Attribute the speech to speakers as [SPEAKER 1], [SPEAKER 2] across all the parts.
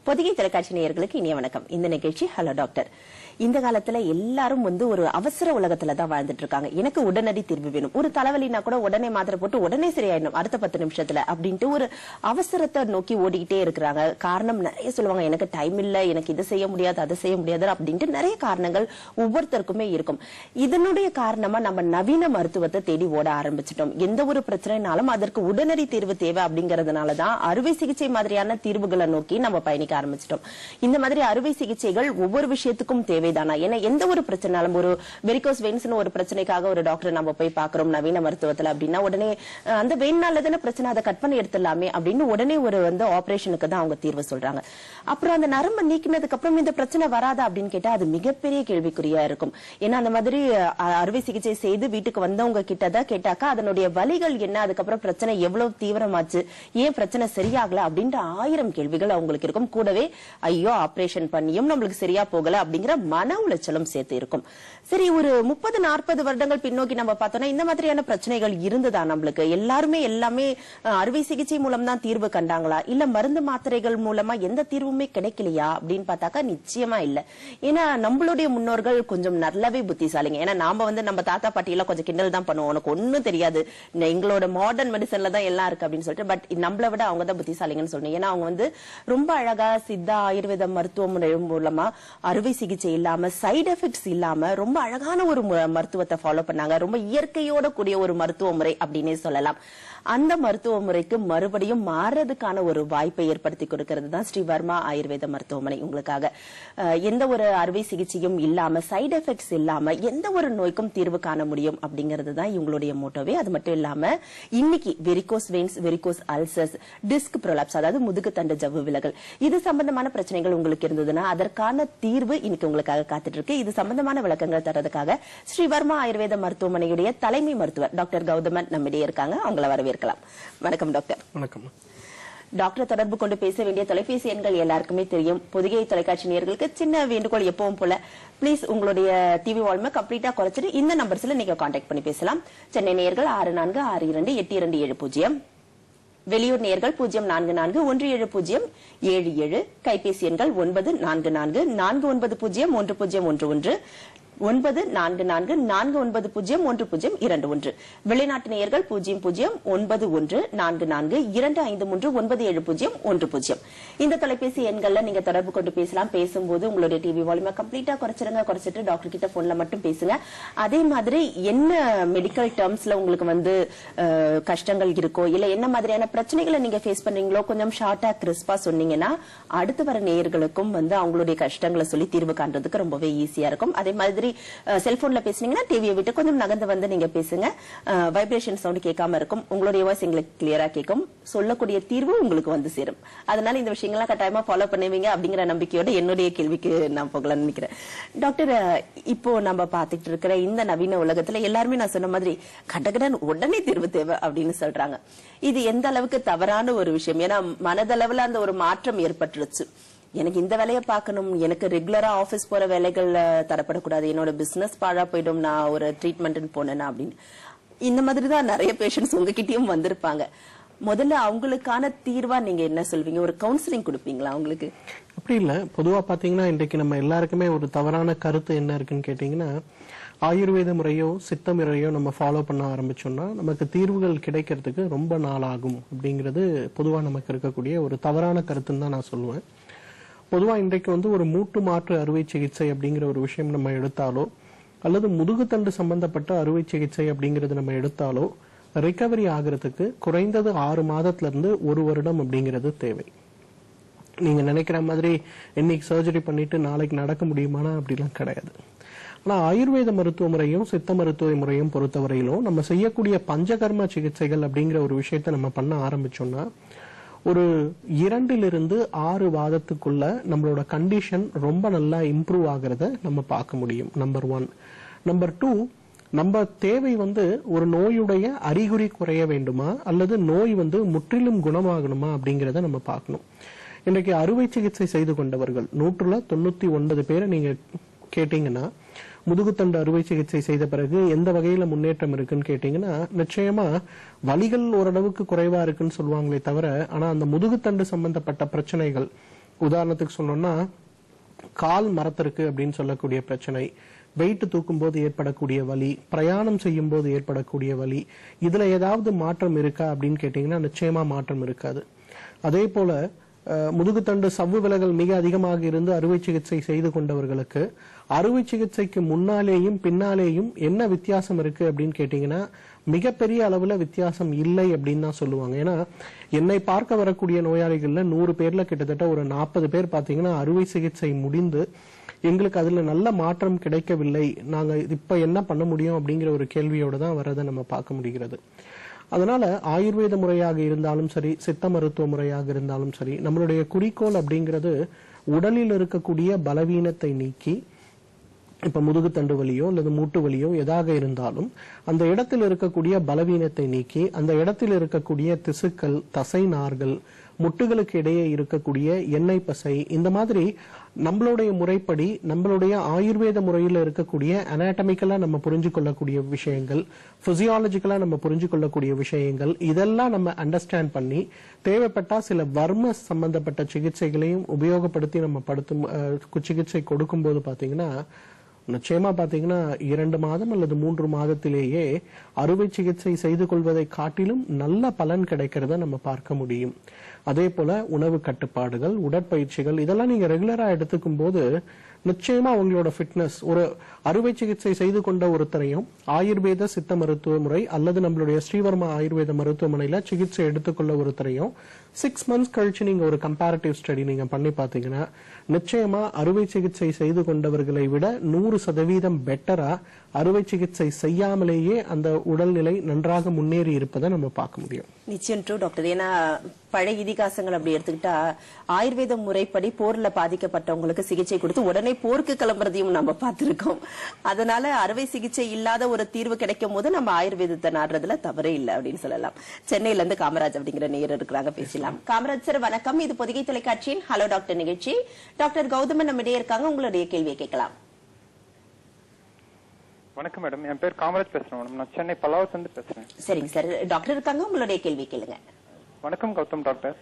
[SPEAKER 1] பொதிகை தொலைக்காட்சி நேயர்களுக்கு இனிய வணக்கம் இந்த நிகழ்ச்சி ஹலோ டாக்டர் இந்த காலத்துல எல்லாரும் வந்து ஒரு அவசர உலகத்துல தான் வாழ்ந்துட்டு இருக்காங்க எனக்கு உடனடி தீர்வு வேணும் ஒரு தலைவலினா கூட உடனே மாத்திரை போட்டு உடனே சரியாயிடும் அடுத்த பத்து நிமிஷத்துல அப்படின்ட்டு ஒரு அவசரத்தை நோக்கி ஓடிக்கிட்டே இருக்கிறாங்க காரணம் நிறைய சொல்லுவாங்க எனக்கு டைம் இல்ல எனக்கு இது செய்ய முடியாது அதை செய்ய முடியாது அப்படின்ட்டு நிறைய காரணங்கள் ஒவ்வொருத்தருக்குமே இருக்கும் இதனுடைய காரணமா நம்ம நவீன மருத்துவத்தை தேடி ஓட ஆரம்பிச்சிட்டோம் எந்த ஒரு பிரச்சனைனாலும் அதற்கு உடனடி தீர்வு தேவை அப்படிங்கறதுனாலதான் அறுவை சிகிச்சை மாதிரியான தீர்வுகளை நோக்கி நம்ம பயணிக்க ஆரம்பிச்சிட்டோம் இந்த மாதிரி அறுவை சிகிச்சைகள் ஒவ்வொரு விஷயத்துக்கும் தேவைதானா ஏன்னா எந்த ஒரு பிரச்சனாலும் ஒரு வெரிகோஸ் வெயின்ஸ்னு ஒரு பிரச்சனைக்காக ஒரு டாக்டர் நம்ம போய் பாக்குறோம் நவீன மருத்துவத்துல அப்படின்னா உடனே அஹ், அந்த வெயின்னால தானே பிரச்சனை அதை கட் பண்ணி எடுத்துடலாமே அப்படின்னு உடனே ஒரு வந்து ஆபரேஷனுக்கு தான் அவங்க தீர்வு சொல்றாங்க அப்புறம் அந்த நரம்பை நீக்கினதுக்கு அப்புறம் இந்த பிரச்சனை வராதா அப்படின்னு கேட்டா அது மிகப்பெரிய கேள்விக்குறியா இருக்கும் ஏன்னா அந்த மாதிரி அஹ், அறுவை சிகிச்சை செய்து வீட்டுக்கு வந்தவங்க கிட்ட தான் கேட்டாக்கா அதனுடைய வலிகள் என்ன அதுக்கப்புறம் பிரச்சனை எவ்வளவு தீவிரமாச்சு ஏன் பிரச்சனை சரியாகல அப்படின்ற ஆயிரம் கேள்விகள் அவங்களுக்கு இருக்கும் கூடவே ஐயோ ஆபரேஷன் பண்ணியும் நம்மளுக்கு சரியா போகல அப்படிங்கிற மன உளைச்சலும் சேர்த்து இருக்கும் சரி ஒரு முப்பது நாற்பது வருடங்கள் பின்னோக்கி நம்ம பார்த்தோம்னா இந்த மாதிரியான பிரச்சனைகள் இருந்ததா நம்மளுக்கு எல்லாருமே எல்லாமே அஹ், அறுவை சிகிச்சை மூலம் தான் தீர்வு கண்டாங்களா இல்ல மருந்து மாத்திரைகள் மூலமா எந்த தீர்வுமே கிடைக்கலையா அப்படின்னு பார்த்தாக்கா நிச்சயமா இல்ல ஏன்னா நம்மளுடைய முன்னோர்கள் கொஞ்சம் நல்லாவே புத்திசாலிங்க ஏன்னா நாம வந்து நம்ம தாத்தா பாட்டி எல்லாம் கொஞ்சம் கிண்டல் தான் பண்ணுவோம் உனக்கு ஒண்ணும் தெரியாது இந்த எங்களோட மாடர்ன் மெடிசன்ல தான் எல்லாம் இருக்கு அப்படின்னு சொல்லிட்டு பட் நம்மளை விட அவங்க தான் புத்திசாலிங்கன்னு சொன்னீங்க ஏன்னா அவங்க வந்து ரொம்ப அழகா சித்தா ஆயுர்வேத மருத்துவ முறை மூலமா அறுவை சிகிச்சை இல்லாம சைடு எஃபெக்ட்ஸ் இல்லாம ரொம்ப அழகான ஒரு மு- மருத்துவத்தை ஃபாலோ பண்ணாங்க ரொம்ப இயற்கையோட கூடிய ஒரு மருத்துவ முறை அப்படின்னே சொல்லலாம் அந்த மருத்துவ முறைக்கு மறுபடியும் மாறுறதுக்கான ஒரு வாய்ப்பை ஏற்படுத்தி கொடுக்கிறது தான் ஸ்ரீ வர்மா ஆயுர்வேத மருத்துவமனை உங்களுக்காக அஹ், எந்த ஒரு அறுவை சிகிச்சையும் இல்லாம சைடு எஃபெக்ட்ஸ் இல்லாம எந்த ஒரு நோய்க்கும் தீர்வு காண முடியும் அப்படிங்கிறது தான் இவங்களுடைய மோட்டோவே அது மட்டும் இல்லாம இன்னைக்கு varicose veins varicose ulcers disc prolapse அதாவது முதுகுத்தண்டு ஜவ்வு விலகல் இது சம்பந்தமான பிரச்சனைகள் உங்களுக்கு இருந்ததுன்னா அதற்கான தீர்வு இன்னைக்கு உங்களுக்காக காத்துட்டு இருக்கு இது சம்பந்தமான விளக்கங்கள் தரதுக்காக ஸ்ரீ வர்மா ஆயுர்வேத மருத்துவமனையுடைய தலைமை மருத்துவர் டாக்டர் கௌதமன் நம்மிடையே இருக்காங்க அவங்கள வரவேற்கலாம் வணக்கம் டாக்டர்
[SPEAKER 2] வணக்கம்
[SPEAKER 1] டாக்டர் தொடர்பு கொண்டு பேச வேண்டிய தொலைபேசி எண்கள் எல்லாருக்குமே தெரியும் பொதுகை தொலைக்காட்சி நேயர்களுக்கு சின்ன வேண்டுகோள் எப்பவும் போல ப்ளீஸ் உங்களுடைய டிவி வால்யூமை கம்ப்ளீட்டா குறைச்சிட்டு இந்த நம்பர்ஸ்ல நீங்க காண்டாக்ட் பண்ணி பேசலாம் சென்னை நேயர்கள் ஆறு நான்கு ஆறு இரண்டு எட்டு இரண்டு ஏழு பூஜ்ஜியம் வெளியூர் நேயர்கள் பூஜ்ஜியம் நான்கு நான்கு ஒன்று ஏழு பூஜ்ஜியம் ஏழு ஏழு கைபேசி எண்கள் ஒன்பது நான்கு நான்கு நான்கு ஒன்பது பூஜ்ஜியம் ஒன்று பூஜ்ஜியம் ஒன்று ஒன்று ஒன்பது நான்கு நான்கு நான்கு ஒன்பது பூஜ்ஜியம் ஒன்று பூஜ்ஜியம் இரண்டு ஒன்று வெளிநாட்டு நேயர்கள் பூஜ்ஜியம் பூஜ்ஜியம் ஒன்பது ஒன்று நான்கு நான்கு இரண்டு ஐந்து மூன்று ஒன்பது ஏழு பூஜ்ஜியம் ஒன்று பூஜ்ஜியம் இந்த தொலைபேசி எண்கள்ல நீங்க தொடர்பு கொண்டு பேசலாம் பேசும்போது உங்களுடைய டிவி வால்யூமை கம்ப்ளீட்டா குறைச்சிருங்க குறைச்சிட்டு டாக்டர் கிட்ட போன்ல மட்டும் பேசுங்க அதே மாதிரி என்ன மெடிக்கல் டேர்ம்ஸ்ல உங்களுக்கு வந்து அஹ், கஷ்டங்கள் இருக்கோ இல்ல என்ன மாதிரியான பிரச்சனைகளை நீங்க ஃபேஸ் பண்றீங்களோ கொஞ்சம் ஷார்ட்டா கிறிஸ்பா சொன்னீங்கன்னா அடுத்து வர நேயர்களுக்கும் வந்து அவங்களுடைய கஷ்டங்களை சொல்லி தீர்வு காண்றதுக்கு ரொம்பவே ஈஸியா இருக்கும் அதே மாதிரி செல்போன்ல பேசுனீங்கன்னா டிவியை விட்டு கொஞ்சம் நகர்ந்து வந்து நீங்க பேசுங்க வைப்ரேஷன் சவுண்ட் கேட்காம இருக்கும் உங்களுடைய வாய்ஸ் எங்களுக்கு கிளியரா கேட்கும் சொல்லக்கூடிய தீர்வு உங்களுக்கு வந்து சேரும் அதனால இந்த விஷயங்கள்லாம் கட்டாயமா ஃபாலோ பண்ணுவீங்க அப்படிங்கிற நம்பிக்கையோட என்னுடைய கேள்விக்கு நான் போகலாம்னு நினைக்கிறேன் டாக்டர் அஹ், இப்போ நம்ம பாத்துட்டு இருக்கிற இந்த நவீன உலகத்துல எல்லாருமே நான் சொன்ன மாதிரி கடகடன் உடனே தீர்வு தேவை அப்படின்னு சொல்றாங்க இது எந்த அளவுக்கு தவறான ஒரு விஷயம் ஏன்னா மனதளவுல அந்த ஒரு மாற்றம் ஏற்பட்டுருச்சு எனக்கு இந்த வேலையை பார்க்கணும் எனக்கு ரெகுலரா ஆபீஸ் போற வேலைகள் அஹ், தரப்படக்கூடாது என்னோட பிசினஸ் பாழா போயிடும் நான் ஒரு ட்ரீட்மெண்ட் போனேன்னா அப்படின்னு இந்த மாதிரி தான் நிறைய பேஷண்ட்ஸ் உங்ககிட்டயும் வந்திருப்பாங்க முதல்ல அவங்களுக்கான தீர்வா நீங்க என்ன சொல்வீங்க ஒரு கவுன்சிலிங் கொடுப்பீங்களா அவங்களுக்கு
[SPEAKER 2] அப்படி இல்ல பொதுவா பாத்தீங்கன்னா இன்றைக்கு நம்ம எல்லாருக்குமே ஒரு தவறான கருத்து என்ன இருக்குன்னு கேட்டீங்கன்னா ஆயுர்வேத முறையோ சித்த முறையோ நம்ம ஃபாலோ பண்ண ஆரம்பிச்சோம்னா நமக்கு தீர்வுகள் கிடைக்கிறதுக்கு ரொம்ப நாள் ஆகும் அப்படிங்கிறது பொதுவா நமக்கு இருக்கக்கூடிய ஒரு தவறான கருத்துன்னு தான் நான் சொல்லுவேன் பொதுவா இன்றைக்கு வந்து ஒரு மூட்டு மாற்று அறுவை சிகிச்சை அப்படிங்கிற ஒரு விஷயம் நம்ம எடுத்தாலோ அல்லது முதுகுத்தண்டு சம்பந்தப்பட்ட அறுவை சிகிச்சை அப்படிங்கிறது நம்ம எடுத்தாலோ ரிகவரி ஆகிறதுக்கு குறைந்தது ஆறு மாதத்துல இருந்து ஒரு வருடம் அப்படிங்கிறது தேவை நீங்க நினைக்கிற மாதிரி இன்னைக்கு சர்ஜரி பண்ணிட்டு நாளைக்கு நடக்க முடியுமானா அப்படிலாம் கிடையாது ஆனா ஆயுர்வேத மருத்துவ முறையும் சித்த மருத்துவ முறையும் பொறுத்தவரையிலும் நம்ம செய்யக்கூடிய பஞ்சகர்ம சிகிச்சைகள் அப்படிங்கிற ஒரு விஷயத்த நம்ம பண்ண ஆரம்பிச்சோம்னா ஒரு இரண்டிலிருந்து ஆறு வாதத்துக்குள்ள நம்மளோட கண்டிஷன் ரொம்ப நல்லா இம்ப்ரூவ் ஆகிறத நம்ம பார்க்க முடியும் நம்பர் ஒன் நம்பர் டூ நம்ம தேவை வந்து ஒரு நோயுடைய அறிகுறி குறைய வேண்டுமா அல்லது நோய் வந்து முற்றிலும் குணமாகணுமா அப்படிங்கறத நம்ம பார்க்கணும் இன்றைக்கு அறுவை சிகிச்சை செய்து கொண்டவர்கள் நூற்றுல தொண்ணூத்தி ஒன்பது பேரை நீங்க கேட்டீங்கன்னா முதுகுத்தண்டு அறுவை சிகிச்சை செய்த பிறகு எந்த வகையில முன்னேற்றம் இருக்குன்னு கேட்டீங்கன்னா நிச்சயமா வலிகள் ஓரளவுக்கு குறைவா இருக்குன்னு சொல்லுவாங்களே தவிர ஆனா அந்த முதுகுத்தண்டு சம்பந்தப்பட்ட பிரச்சனைகள் உதாரணத்துக்கு சொன்னோம்னா கால் மரத்திற்கு அப்படின்னு சொல்லக்கூடிய பிரச்சனை வெயிட் தூக்கும் போது ஏற்படக்கூடிய வலி பிரயாணம் செய்யும் போது ஏற்படக்கூடிய வலி இதுல ஏதாவது மாற்றம் இருக்கா அப்படின்னு கேட்டீங்கன்னா நிச்சயமா மாற்றம் இருக்காது அதே போல அஹ், முதுகுத்தண்டு சவ்வு விலகல் மிக அதிகமாக இருந்து அறுவை சிகிச்சை செய்து கொண்டவர்களுக்கு அறுவை சிகிச்சைக்கு முன்னாலேயும் பின்னாலேயும் என்ன வித்தியாசம் இருக்கு அப்படின்னு கேட்டீங்கன்னா மிகப்பெரிய அளவுல வித்தியாசம் இல்லை அப்படின்னு தான் சொல்லுவாங்க ஏன்னா என்னை பார்க்க வரக்கூடிய நோயாளிகள்ல நூறு பேர்ல கிட்டத்தட்ட ஒரு நாற்பது பேர் பாத்தீங்கன்னா அறுவை சிகிச்சை முடிந்து எங்களுக்கு அதுல நல்ல மாற்றம் கிடைக்கவில்லை நாங்க இப்ப என்ன பண்ண முடியும் அப்படிங்கிற ஒரு கேள்வியோட தான் வரதை நம்ம பார்க்க முடிகிறது அதனால ஆயுர்வேத முறையாக இருந்தாலும் சரி சித்த மருத்துவ முறையாக இருந்தாலும் சரி நம்மளுடைய குறிக்கோள் அப்படிங்கிறது உடலில் இருக்கக்கூடிய பலவீனத்தை நீக்கி இப்ப முதுகுத்தண்டு வலியோ அல்லது மூட்டு வலியோ எதாக இருந்தாலும் அந்த இடத்தில் இருக்கக்கூடிய பலவீனத்தை நீக்கி அந்த இடத்தில் இருக்கக்கூடிய திசுக்கள் தசை நார்கள் முட்டுகளுக்கு இடையே இருக்கக்கூடிய எண்ணெய் பசை இந்த மாதிரி நம்மளுடைய முறைப்படி நம்மளுடைய ஆயுர்வேத முறையில் இருக்கக்கூடிய அனாட்டமிக்கலா நம்ம புரிஞ்சு கொள்ளக்கூடிய விஷயங்கள் பிசியாலஜிக்கலா நம்ம புரிஞ்சு கொள்ளக்கூடிய விஷயங்கள் இதெல்லாம் நம்ம அண்டர்ஸ்டாண்ட் பண்ணி தேவைப்பட்டா சில வர்ம சம்பந்தப்பட்ட சிகிச்சைகளையும் உபயோகப்படுத்தி நம்ம படுத்தும் அஹ், சிகிச்சை கொடுக்கும்போது பாத்தீங்கன்னா நிச்சயமா பாத்தீங்கன்னா இரண்டு மாதம் அல்லது மூன்று மாதத்திலேயே அறுவை சிகிச்சை செய்து கொள்வதை காட்டிலும் நல்ல பலன் கிடைக்கிறத நம்ம பார்க்க முடியும் அதே போல உணவு கட்டுப்பாடுகள் உடற்பயிற்சிகள் இதெல்லாம் நீங்க ரெகுலரா எடுத்துக்கும் போது நிச்சயமா உங்களோட ஃபிட்னஸ் ஒரு அறுவை சிகிச்சை செய்து கொண்ட ஒருத்தரையும் ஆயுர்வேத சித்த மருத்துவ முறை அல்லது நம்மளுடைய ஸ்ரீவர்மா ஆயுர்வேத மருத்துவமனையில சிகிச்சை எடுத்துக்கொள்ள ஒருத்தரையும் சிக்ஸ் மந்த்ஸ் கழிச்சு நீங்க ஒரு கம்பேரிட்டிவ் ஸ்டடி நீங்க பண்ணி பாத்தீங்கன்னா நிச்சயமா அறுவை சிகிச்சை செய்து கொண்டவர்களை விட நூறு சதவீதம் பெட்டரா அறுவை சிகிச்சை செய்யாமலேயே அந்த உடல்நிலை நன்றாக முன்னேறி இருப்பதை நம்ம பார்க்க முடியும்
[SPEAKER 1] நிச்சயம் ட்ரூ டாக்டர் ஏன்னா பழைய இதிகாசங்கள் அப்படி எடுத்துக்கிட்டா ஆயுர்வேத முறைப்படி போர்ல பாதிக்கப்பட்டவங்களுக்கு சிகிச்சை கொடுத்து உடனே போருக்கு கிளம்புறதையும் நம்ம பார்த்திருக்கோம் அதனால அறுவை சிகிச்சை இல்லாத ஒரு தீர்வு கிடைக்கும் போது நம்ம ஆயுர்வேதத்தை நாடுறதுல தவறே இல்லை அப்படின்னு சொல்லலாம் சென்னையில இருந்து காமராஜ் அப்படிங்கிற நேயர் இருக்கிறாங்க பேசலாம் காமராஜ் சார் வணக்கம் இது பொதிகை தொலைக்காட்சியின் ஹலோ டாக்டர் நிகழ்ச்சி டாக்டர் கௌதமன் நம்மிடையே இருக்காங்க உங்களுடைய கேள்வியை கேட்கலாம்
[SPEAKER 3] வணக்கம் மேடம் என் பேர் காமராஜ் பேசுறேன் மேடம் நான் சென்னை பல்லாவத்துல இருந்து பேசுறேன்
[SPEAKER 1] சரிங்க சார் டாக்டர் இருக்காங்க உங்களுடைய கேள்வி கேளுங்க
[SPEAKER 3] வணக்கம் கௌதம் டாக்டர்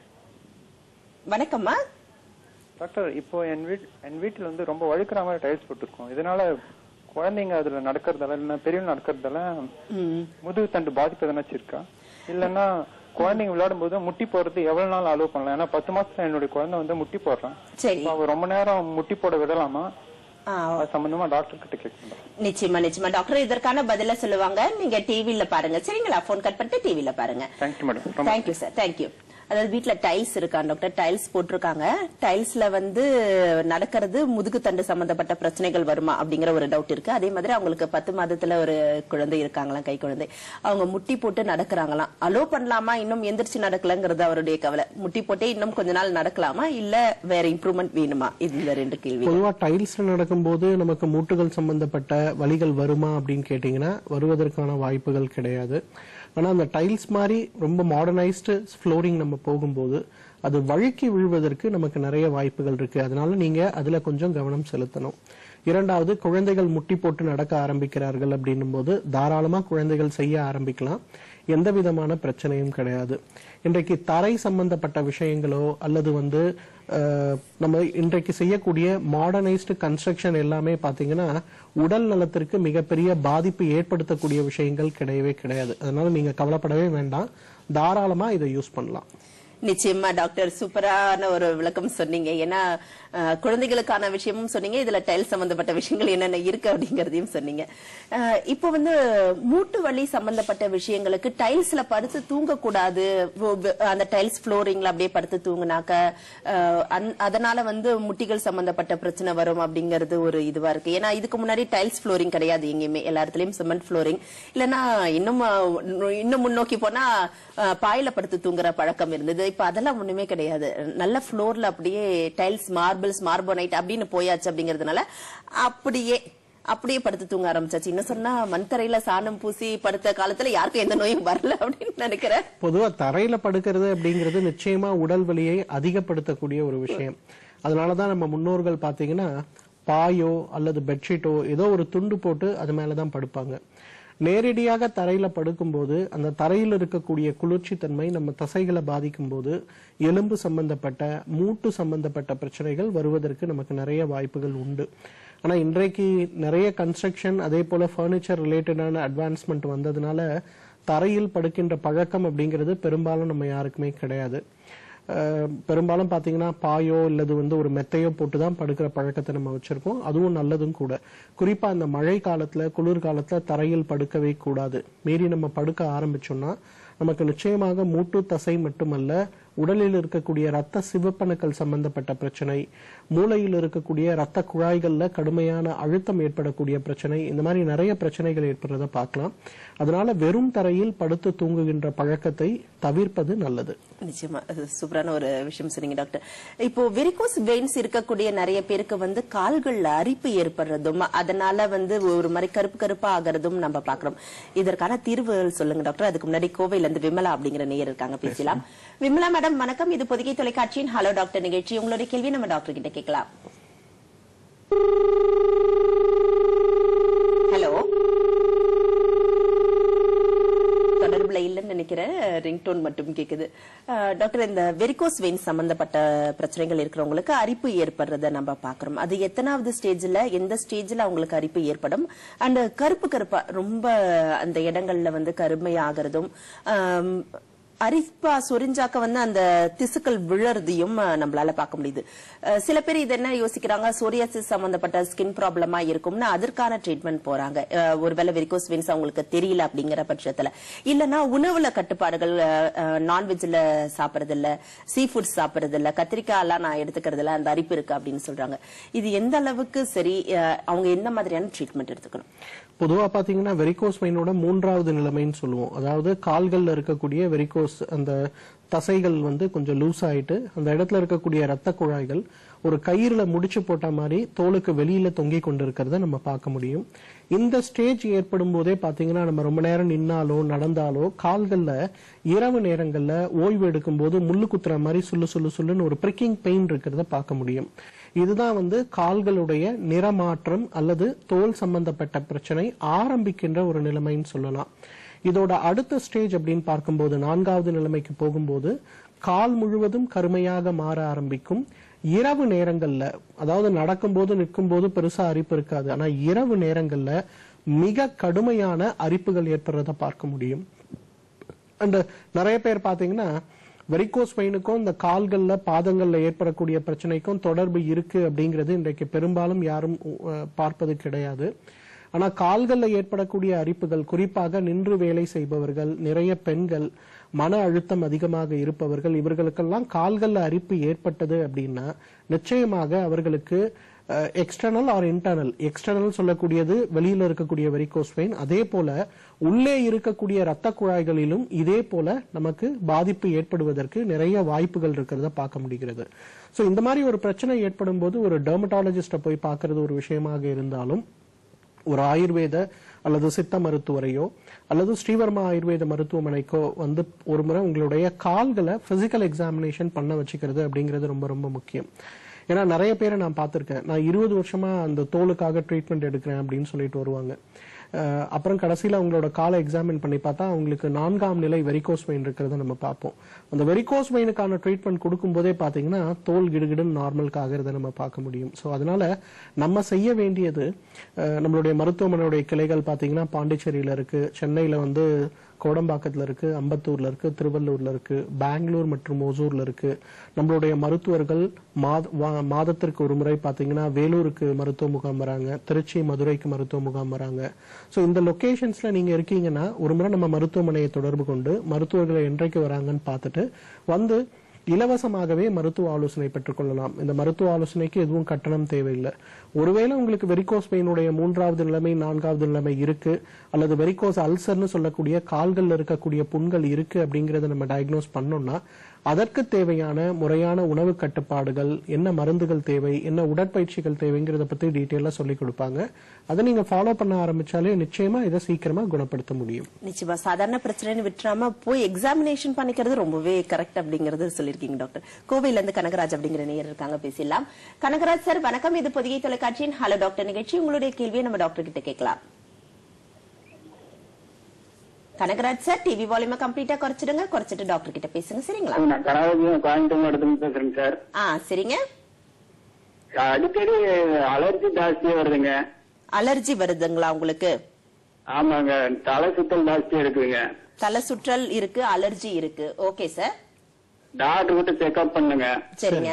[SPEAKER 1] வணக்கம்மா
[SPEAKER 3] டாக்டர் இப்போ என் வீட் என் வீட்டில் வந்து ரொம்ப வழுக்கிற மாதிரி டைல்ஸ் போட்டிருக்கோம் இதனால குழந்தைங்க அதுல நடக்கிறதால இல்லைன்னா பெரியவங்க நடக்கிறதால
[SPEAKER 1] ம்
[SPEAKER 3] முதுகு தண்டு பாதிப்பு எதனாச்சும் இருக்கா இல்லைன்னா குழந்தைங்க விளையாடும் போது முட்டி போடுறது எவ்வளவு நாள் அலோவ் பண்ணலாம் ஏன்னா பத்து மாசத்துல என்னுடைய குழந்தை வந்து முட்டி போடுறான்
[SPEAKER 1] சரி
[SPEAKER 3] அவ ரொம்ப நேரம் முட்டி போட விடலாமா
[SPEAKER 1] ஆ,
[SPEAKER 3] அது சம்பந்தமா டாக்டர் கிட்ட கேட்கணும்
[SPEAKER 1] நிச்சயமா நிச்சயமா டாக்டர் இதற்கான பதில சொல்லுவாங்க நீங்க டிவில பாருங்க சரிங்களா போன் கட் பண்ணிட்டு டிவில பாருங்க
[SPEAKER 3] தேங்க்யூ மேடம் ரொம்ப
[SPEAKER 1] தேங்க்யூ சார் தேங்க்யூ அதாவது வீட்ல டைல்ஸ் இருக்கா டாக்டர் டைல்ஸ் போட்டிருக்காங்க டைல்ஸ்ல வந்து நடக்கிறது முதுகு தண்டு சம்பந்தப்பட்ட பிரச்சனைகள் வருமா அப்படிங்கிற ஒரு டவுட் இருக்கு அதே மாதிரி அவங்களுக்கு பத்து மாதத்துல ஒரு குழந்தை இருக்காங்களாம் கை குழந்தை அவங்க முட்டி போட்டு நடக்கிறாங்களாம் அலோ பண்ணலாமா இன்னும் எந்திரிச்சு நடக்கலங்கிறது அவருடைய கவலை முட்டி போட்டே இன்னும் கொஞ்ச நாள் நடக்கலாமா இல்ல வேற இம்ப்ரூவ்மெண்ட் வேணுமா இது இந்த ரெண்டு கேள்வி
[SPEAKER 2] பொதுவா டைல்ஸ்ல நடக்கும்போது நமக்கு மூட்டுகள் சம்பந்தப்பட்ட வலிகள் வருமா அப்படின்னு கேட்டீங்கன்னா வருவதற்கான வாய்ப்புகள் கிடையாது ஆனா அந்த டைல்ஸ் மாதிரி ரொம்ப மாடர்னைஸ்டு ஃப்ளோரிங் நம்ம போகும்போது அது வழுக்கி விழுவதற்கு நமக்கு நிறைய வாய்ப்புகள் இருக்கு அதனால நீங்க அதுல கொஞ்சம் கவனம் செலுத்தணும் இரண்டாவது குழந்தைகள் முட்டி போட்டு நடக்க ஆரம்பிக்கிறார்கள் அப்படின்னும் போது தாராளமா குழந்தைகள் செய்ய ஆரம்பிக்கலாம் எந்த விதமான பிரச்சனையும் கிடையாது இன்றைக்கு தரை சம்பந்தப்பட்ட விஷயங்களோ அல்லது வந்து அஹ், நம்ம இன்றைக்கு செய்யக்கூடிய மாடர்னைஸ்டு கன்ஸ்ட்ரக்ஷன் எல்லாமே பாத்தீங்கன்னா உடல் நலத்திற்கு மிகப்பெரிய பாதிப்பு ஏற்படுத்தக்கூடிய விஷயங்கள் கிடையவே கிடையாது அதனால நீங்க கவலைப்படவே வேண்டாம் தாராளமா இதை யூஸ் பண்ணலாம்
[SPEAKER 1] நிச்சயமா டாக்டர் சூப்பரான ஒரு விளக்கம் சொன்னீங்க ஏன்னா அஹ், குழந்தைகளுக்கான விஷயமும் சொன்னீங்க இதுல டைல் சம்பந்தப்பட்ட விஷயங்கள் என்னென்ன இருக்கு அப்படிங்கறதையும் சொன்னீங்க அஹ், இப்போ வந்து மூட்டு வலி சம்பந்தப்பட்ட விஷயங்களுக்கு டைல்ஸ்ல படுத்து தூங்கக்கூடாது வ- வ- அந்த டைல்ஸ் ஃப்ளோரிங்ல அப்படியே படுத்து தூங்குனாக்க அஹ், அந்- அதனால வந்து முட்டிகள் சம்பந்தப்பட்ட பிரச்சனை வரும் அப்படிங்கிறது ஒரு இதுவா இருக்கு ஏன்னா இதுக்கு முன்னாடி டைல்ஸ் ஃப்ளோரிங் கிடையாது எங்கேயுமே எல்லா இடத்துலயும் சிமெண்ட் ஃப்ளோரிங் இல்லைன்னா இன்னும் அஹ், இன்னும் முன்னோக்கி போனா அஹ், பாயில படுத்து தூங்குற பழக்கம் இருந்தது இப்ப அதெல்லாம் ஒண்ணுமே கிடையாது நல்ல ஃப்ளோர்ல அப்படியே டைல்ஸ் மார்பிள்ஸ் மார்போனைட் அப்படின்னு போயாச்சு அப்படிங்கறதுனால அப்படியே அப்படியே படுத்து தூங்க ஆரம்பிச்சாச்சு இன்னும் சொன்னா மண்தரையில சாணம் பூசி படுத்த காலத்துல யாருக்கும் எந்த நோயும் வரல அப்படின்னு நினைக்கிறேன்
[SPEAKER 2] பொதுவா தரையில படுக்கிறது அப்படிங்கிறது நிச்சயமா உடல் வலியை அதிகப்படுத்தக்கூடிய ஒரு விஷயம் அதனாலதான் நம்ம முன்னோர்கள் பாத்தீங்கன்னா பாயோ அல்லது பெட்ஷீட்டோ ஏதோ ஒரு துண்டு போட்டு அது மேலதான் படுப்பாங்க நேரடியாக தரையில படுக்கும்போது அந்த தரையில் இருக்கக்கூடிய குளிர்ச்சி தன்மை நம்ம தசைகளை பாதிக்கும் போது எலும்பு சம்பந்தப்பட்ட மூட்டு சம்பந்தப்பட்ட பிரச்சனைகள் வருவதற்கு நமக்கு நிறைய வாய்ப்புகள் உண்டு ஆனா இன்றைக்கு நிறைய கன்ஸ்ட்ரக்ஷன் அதே போல ஃபர்னிச்சர் ரிலேட்டடான அட்வான்ஸ்மெண்ட் வந்ததுனால தரையில் படுக்கின்ற பழக்கம் அப்படிங்கிறது பெரும்பாலும் நம்ம யாருக்குமே கிடையாது அஹ் பெரும்பாலும் பாத்தீங்கன்னா பாயோ இல்லது வந்து ஒரு மெத்தையோ போட்டு தான் படுக்கிற பழக்கத்தை நம்ம வச்சிருக்கோம் அதுவும் நல்லதும் கூட குறிப்பா இந்த மழை காலத்துல குளிர் காலத்துல தரையில் படுக்கவே கூடாது மீறி நம்ம படுக்க ஆரம்பிச்சோம்னா நமக்கு நிச்சயமாக மூட்டு தசை மட்டுமல்ல உடலில் இருக்கக்கூடிய ரத்த சிவப்பணுக்கள் சம்பந்தப்பட்ட பிரச்சனை மூளையில் இருக்கக்கூடிய ரத்த குழாய்கள்ல கடுமையான அழுத்தம் ஏற்படக்கூடிய பிரச்சனை இந்த மாதிரி நிறைய பிரச்சனைகள் ஏற்படுறத பார்க்கலாம் அதனால வெறும் தரையில் படுத்து தூங்குகின்ற பழக்கத்தை தவிர்ப்பது நல்லது
[SPEAKER 1] நிச்சயமா அது சூப்பரான ஒரு விஷயம் சொன்னீங்க டாக்டர் இப்போ வெரிகோஸ் வெயின்ஸ் இருக்கக்கூடிய நிறைய பேருக்கு வந்து கால்கள்ல அரிப்பு ஏற்படுறதும் அதனால வந்து ஒரு மாதிரி கருப்பு கருப்பா ஆகிறதும் நம்ம பாக்குறோம் இதற்கான தீர்வுகள் சொல்லுங்க டாக்டர் அதுக்கு முன்னாடி கோவையில இருந்து விமலா அப்படிங்கிற நேயர் இருக்காங்க பேசலாம் விமலா மேடம் வணக்கம் இது பொதிகை தொலைக்காட்சியின் ஹலோ டாக்டர் நிகழ்ச்சி உங்களுடைய கேள்வி நம்ம டாக்டர் கிட்ட கேட்கலாம் ஹலோ தொடர்புல இல்லைன்னு நினைக்கிறேன் ரிங்டோன் மட்டும் கேக்குது அஹ், டாக்டர் இந்த வெரிகோஸ் வெயின் சம்பந்தப்பட்ட பிரச்சனைகள் இருக்கிறவங்களுக்கு அரிப்பு ஏற்படுறத நம்ம பாக்குறோம் அது எத்தனாவது ஸ்டேஜ்ல எந்த ஸ்டேஜ்ல அவங்களுக்கு அரிப்பு ஏற்படும் அண்ட் கருப்பு கருப்பா ரொம்ப அந்த இடங்கள்ல வந்து கருமையாகிறதும் ஆம், அரிப்பா சொரிஞ்சாக்க வந்து அந்த திசுக்கள் விழறதையும் அஹ், நம்மளால பார்க்க முடியுது அஹ், சில பேர் இது என்ன யோசிக்கிறாங்க சோரியாசிஸ் சம்பந்தப்பட்ட ஸ்கின் ப்ராப்ளமா இருக்கும்னு அதற்கான ட்ரீட்மெண்ட் போறாங்க அஹ், ஒருவேளை வெரிகோஸ் வெயின்ஸ் அவங்களுக்கு தெரியல அப்படிங்கிற பட்சத்துல இல்லனா உணவுல கட்டுப்பாடுகள் நான்வெஜ்ல சாப்பிடுறது இல்ல சீ ஃபுட்ஸ் சாப்பிடுறது இல்ல கத்திரிக்காய் எல்லாம் நான் எடுத்துக்கிறது இல்ல அந்த அரிப்பு இருக்கு அப்படின்னு சொல்றாங்க இது எந்த அளவுக்கு சரி அஹ், அவங்க எந்த மாதிரியான ட்ரீட்மெண்ட் எடுத்துக்கணும்
[SPEAKER 2] பொதுவா பாத்தீங்கன்னா வெரிகோஸ் வெயினோட மூன்றாவது நிலைமைன்னு சொல்லுவோம் அதாவது கால்கள்ல இருக்கக்கூடிய வெரிகோஸ் அந்த தசைகள் வந்து கொஞ்சம் லூஸ் ஆயிட்டு அந்த இடத்துல இருக்கக்கூடிய ரத்த குழாய்கள் ஒரு கயிறுல முடிச்சு போட்ட மாதிரி தோலுக்கு வெளியில தொங்கிக் கொண்டிருக்கிறத நம்ம பார்க்க முடியும் இந்த ஸ்டேஜ் ஏற்படும் போதே பாத்தீங்கன்னா நம்ம ரொம்ப நேரம் நின்னாலோ நடந்தாலோ கால்கள்ல இரவு நேரங்கள்ல ஓய்வு எடுக்கும் போது முள்ளு குத்துற மாதிரி சுள்ளு சுள்ளு சுள்ளுன்னு ஒரு பிரிக்கிங் பெயின் இருக்கிறத பார்க்க முடியும் இதுதான் வந்து கால்களுடைய நிறமாற்றம் அல்லது தோல் சம்பந்தப்பட்ட பிரச்சனை ஆரம்பிக்கின்ற ஒரு நிலைமைன்னு சொல்லலாம் இதோட அடுத்த ஸ்டேஜ் அப்படின்னு பார்க்கும்போது நான்காவது நிலைமைக்கு போகும்போது கால் முழுவதும் கருமையாக மாற ஆரம்பிக்கும் இரவு நேரங்கள்ல அதாவது நடக்கும்போது நிற்கும்போது பெருசா அரிப்பு இருக்காது ஆனா இரவு நேரங்கள்ல மிக கடுமையான அரிப்புகள் ஏற்படுறத பார்க்க முடியும் அண்ட் நிறைய பேர் பாத்தீங்கன்னா வெரிகோஸ் வெயினுக்கும் இந்த கால்கள்ல பாதங்கள்ல ஏற்படக்கூடிய பிரச்சனைக்கும் தொடர்பு இருக்கு அப்படிங்கிறது இன்றைக்கு பெரும்பாலும் யாரும் அஹ், பார்ப்பது கிடையாது ஆனா கால்கள்ல ஏற்படக்கூடிய அரிப்புகள் குறிப்பாக நின்று வேலை செய்பவர்கள் நிறைய பெண்கள் மன அழுத்தம் அதிகமாக இருப்பவர்கள் இவர்களுக்கெல்லாம் கால்கள்ல அரிப்பு ஏற்பட்டது அப்படின்னா நிச்சயமாக அவர்களுக்கு எக்ஸ்டர்னல் ஆர் இன்டர்னல் எக்ஸ்டர்னல் சொல்லக்கூடியது வெளியில இருக்கக்கூடிய வெரிகோஸ் வெயின் அதே போல உள்ளே இருக்கக்கூடிய ரத்த குழாய்களிலும் இதே போல நமக்கு பாதிப்பு ஏற்படுவதற்கு நிறைய வாய்ப்புகள் இருக்கிறத பார்க்க முடிகிறது சோ இந்த மாதிரி ஒரு பிரச்சனை ஏற்படும் போது ஒரு டெர்மட்டாலஜிஸ்ட போய் பார்க்கிறது ஒரு விஷயமாக இருந்தாலும் ஒரு ஆயுர்வேத அல்லது சித்த மருத்துவரையோ அல்லது ஸ்ரீவர்மா ஆயுர்வேத மருத்துவமனைக்கோ வந்து ஒரு முறை உங்களுடைய கால்களை பிசிக்கல் எக்ஸாமினேஷன் பண்ண வச்சுக்கிறது அப்படிங்கிறது ரொம்ப ரொம்ப முக்கியம் ஏன்னா நிறைய பேரை நான் பார்த்திருக்கேன் நான் இருபது வருஷமா அந்த தோலுக்காக ட்ரீட்மெண்ட் எடுக்கிறேன் அப்படின்னு சொல்லிட்டு வருவாங்க அஹ் அப்புறம் கடைசியில அவங்களோட காலை எக்ஸாமின் பண்ணி பார்த்தா அவங்களுக்கு நான்காம் நிலை வெரிகோஸ் வெயின் இருக்கிறத நம்ம பார்ப்போம் அந்த வெரிகோஸ் வெயினுக்கான ட்ரீட்மெண்ட் கொடுக்கும் போதே பாத்தீங்கன்னா தோல் கிடுகிடுன்னு நார்மலுக்கு ஆகிறத நம்ம பார்க்க முடியும் ஸோ அதனால நம்ம செய்ய வேண்டியது அஹ் நம்மளுடைய மருத்துவமனையுடைய கிளைகள் பாத்தீங்கன்னா பாண்டிச்சேரியில இருக்கு சென்னையில வந்து கோடம்பாக்கத்துல இருக்கு அம்பத்தூர்ல இருக்கு திருவள்ளூர்ல இருக்கு பெங்களூர் மற்றும் ஓசூர்ல இருக்கு நம்மளுடைய மருத்துவர்கள் மாத- வா- மாதத்திற்கு ஒரு முறை பாத்தீங்கன்னா வேலூருக்கு மருத்துவ முகாம் வராங்க திருச்சி மதுரைக்கு மருத்துவ முகாம் வராங்க சோ இந்த லொகேஷன்ஸ்ல நீங்க இருக்கீங்கன்னா ஒரு முறை நம்ம மருத்துவமனையை தொடர்பு கொண்டு மருத்துவர்களை என்றைக்கு வராங்கன்னு பார்த்துட்டு வந்து இலவசமாகவே மருத்துவ ஆலோசனை பெற்றுக்கொள்ளலாம் இந்த மருத்துவ ஆலோசனைக்கு எதுவும் கட்டணம் தேவையில்லை ஒருவேளை உங்களுக்கு வெரிகோஸ் பெயினுடைய மூன்றாவது நிலைமை நான்காவது நிலைமை இருக்கு அல்லது வெரிகோஸ் அல்சர்னு சொல்லக்கூடிய கால்கள்ல இருக்கக்கூடிய புண்கள் இருக்கு அப்படிங்கறத நம்ம டயக்னோஸ் பண்ணோம்னா அதற்கு தேவையான முறையான உணவு கட்டுப்பாடுகள் என்ன மருந்துகள் தேவை என்ன உடற்பயிற்சிகள் தேவைங்கிறத பத்தி டீட்டெயிலா சொல்லி கொடுப்பாங்க அதை நீங்க ஃபாலோ பண்ண ஆரம்பிச்சாலே நிச்சயமா இதை சீக்கிரமா குணப்படுத்த முடியும்
[SPEAKER 1] நிச்சயமா சாதாரண பிரச்சனைன்னு விட்டுறாம போய் எக்ஸாமினேஷன் பண்ணிக்கிறது ரொம்பவே கரெக்ட் அப்படிங்கறது சொல்லிருக்கீங்க டாக்டர் கோவையில இருந்து கனகராஜ் அப்படிங்கிற நேயர் இருக்காங்க பேசலாம் கனகராஜ் சார் வணக்கம் இது பொதிகை தொலைக்காட்சியின் ஹலோ டாக்டர் நிகழ்ச்சி உங்களுடைய கேள்வியை நம்ம டாக்டர் கிட்ட கேட்கலாம் கனகராஜ் சார் டிவி வால்யூமை கம்ப்ளீட்டா குறைச்சிடுங்க குறைச்சிட்டு டாக்டர் கிட்ட பேசுங்க சரிங்களா
[SPEAKER 4] நான் கனகராஜ் கோயம்புத்தூர் மாவட்டத்துல பேசுறேங்க சார்
[SPEAKER 1] ஆ சரிங்க
[SPEAKER 4] அடிக்கடி அலர்ஜி ஜாஸ்தியா வருதுங்க
[SPEAKER 1] அலர்ஜி வருதுங்களா உங்களுக்கு
[SPEAKER 4] ஆமாங்க தலை சுத்தல் ஜாஸ்தியா இருக்குதுங்க
[SPEAKER 1] தலை சுற்றல் இருக்கு அலர்ஜி இருக்கு ஓகே சார்
[SPEAKER 4] டாக்டர் கிட்ட செக்அப் பண்ணுங்க
[SPEAKER 1] சரிங்க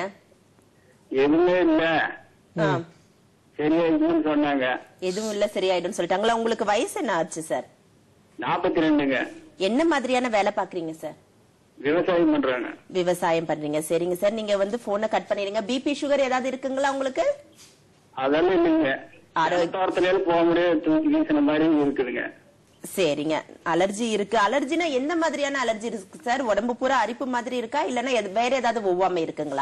[SPEAKER 4] எதுவுமே இல்ல
[SPEAKER 1] ஆ,
[SPEAKER 4] சரியா இருக்குன்னு சொன்னாங்க
[SPEAKER 1] எதுவும் இல்ல சரியாயிடும் சொல்லிட்டாங்களா உங்களுக்கு வயசு என்ன ஆச்சு சார்
[SPEAKER 4] நாற்பத்தி ரெண்டுங்க
[SPEAKER 1] என்ன மாதிரியான வேலை பாக்குறீங்க சார்
[SPEAKER 4] விவசாயம் பண்றாங்க
[SPEAKER 1] விவசாயம் பண்றீங்க சரிங்க சார் நீங்க வந்து போனை கட் பண்ணிடுங்க பிபி சுகர் ஏதாவது இருக்குங்களா உங்களுக்கு
[SPEAKER 4] அதெல்லாம் இல்லைங்க
[SPEAKER 1] ஆரோக்கிய-
[SPEAKER 4] தோட்டத்துல போக முடியாது தூக்கி வீசின மாதிரி இருக்குதுங்க
[SPEAKER 1] சரிங்க அலர்ஜி இருக்கு அலர்ஜினா எந்த மாதிரியான அலர்ஜி இருக்கு சார் உடம்பு பூரா அரிப்பு மாதிரி இருக்கா இல்லன்னா எது- வேற ஏதாவது ஒவ்வாமை இருக்குங்களா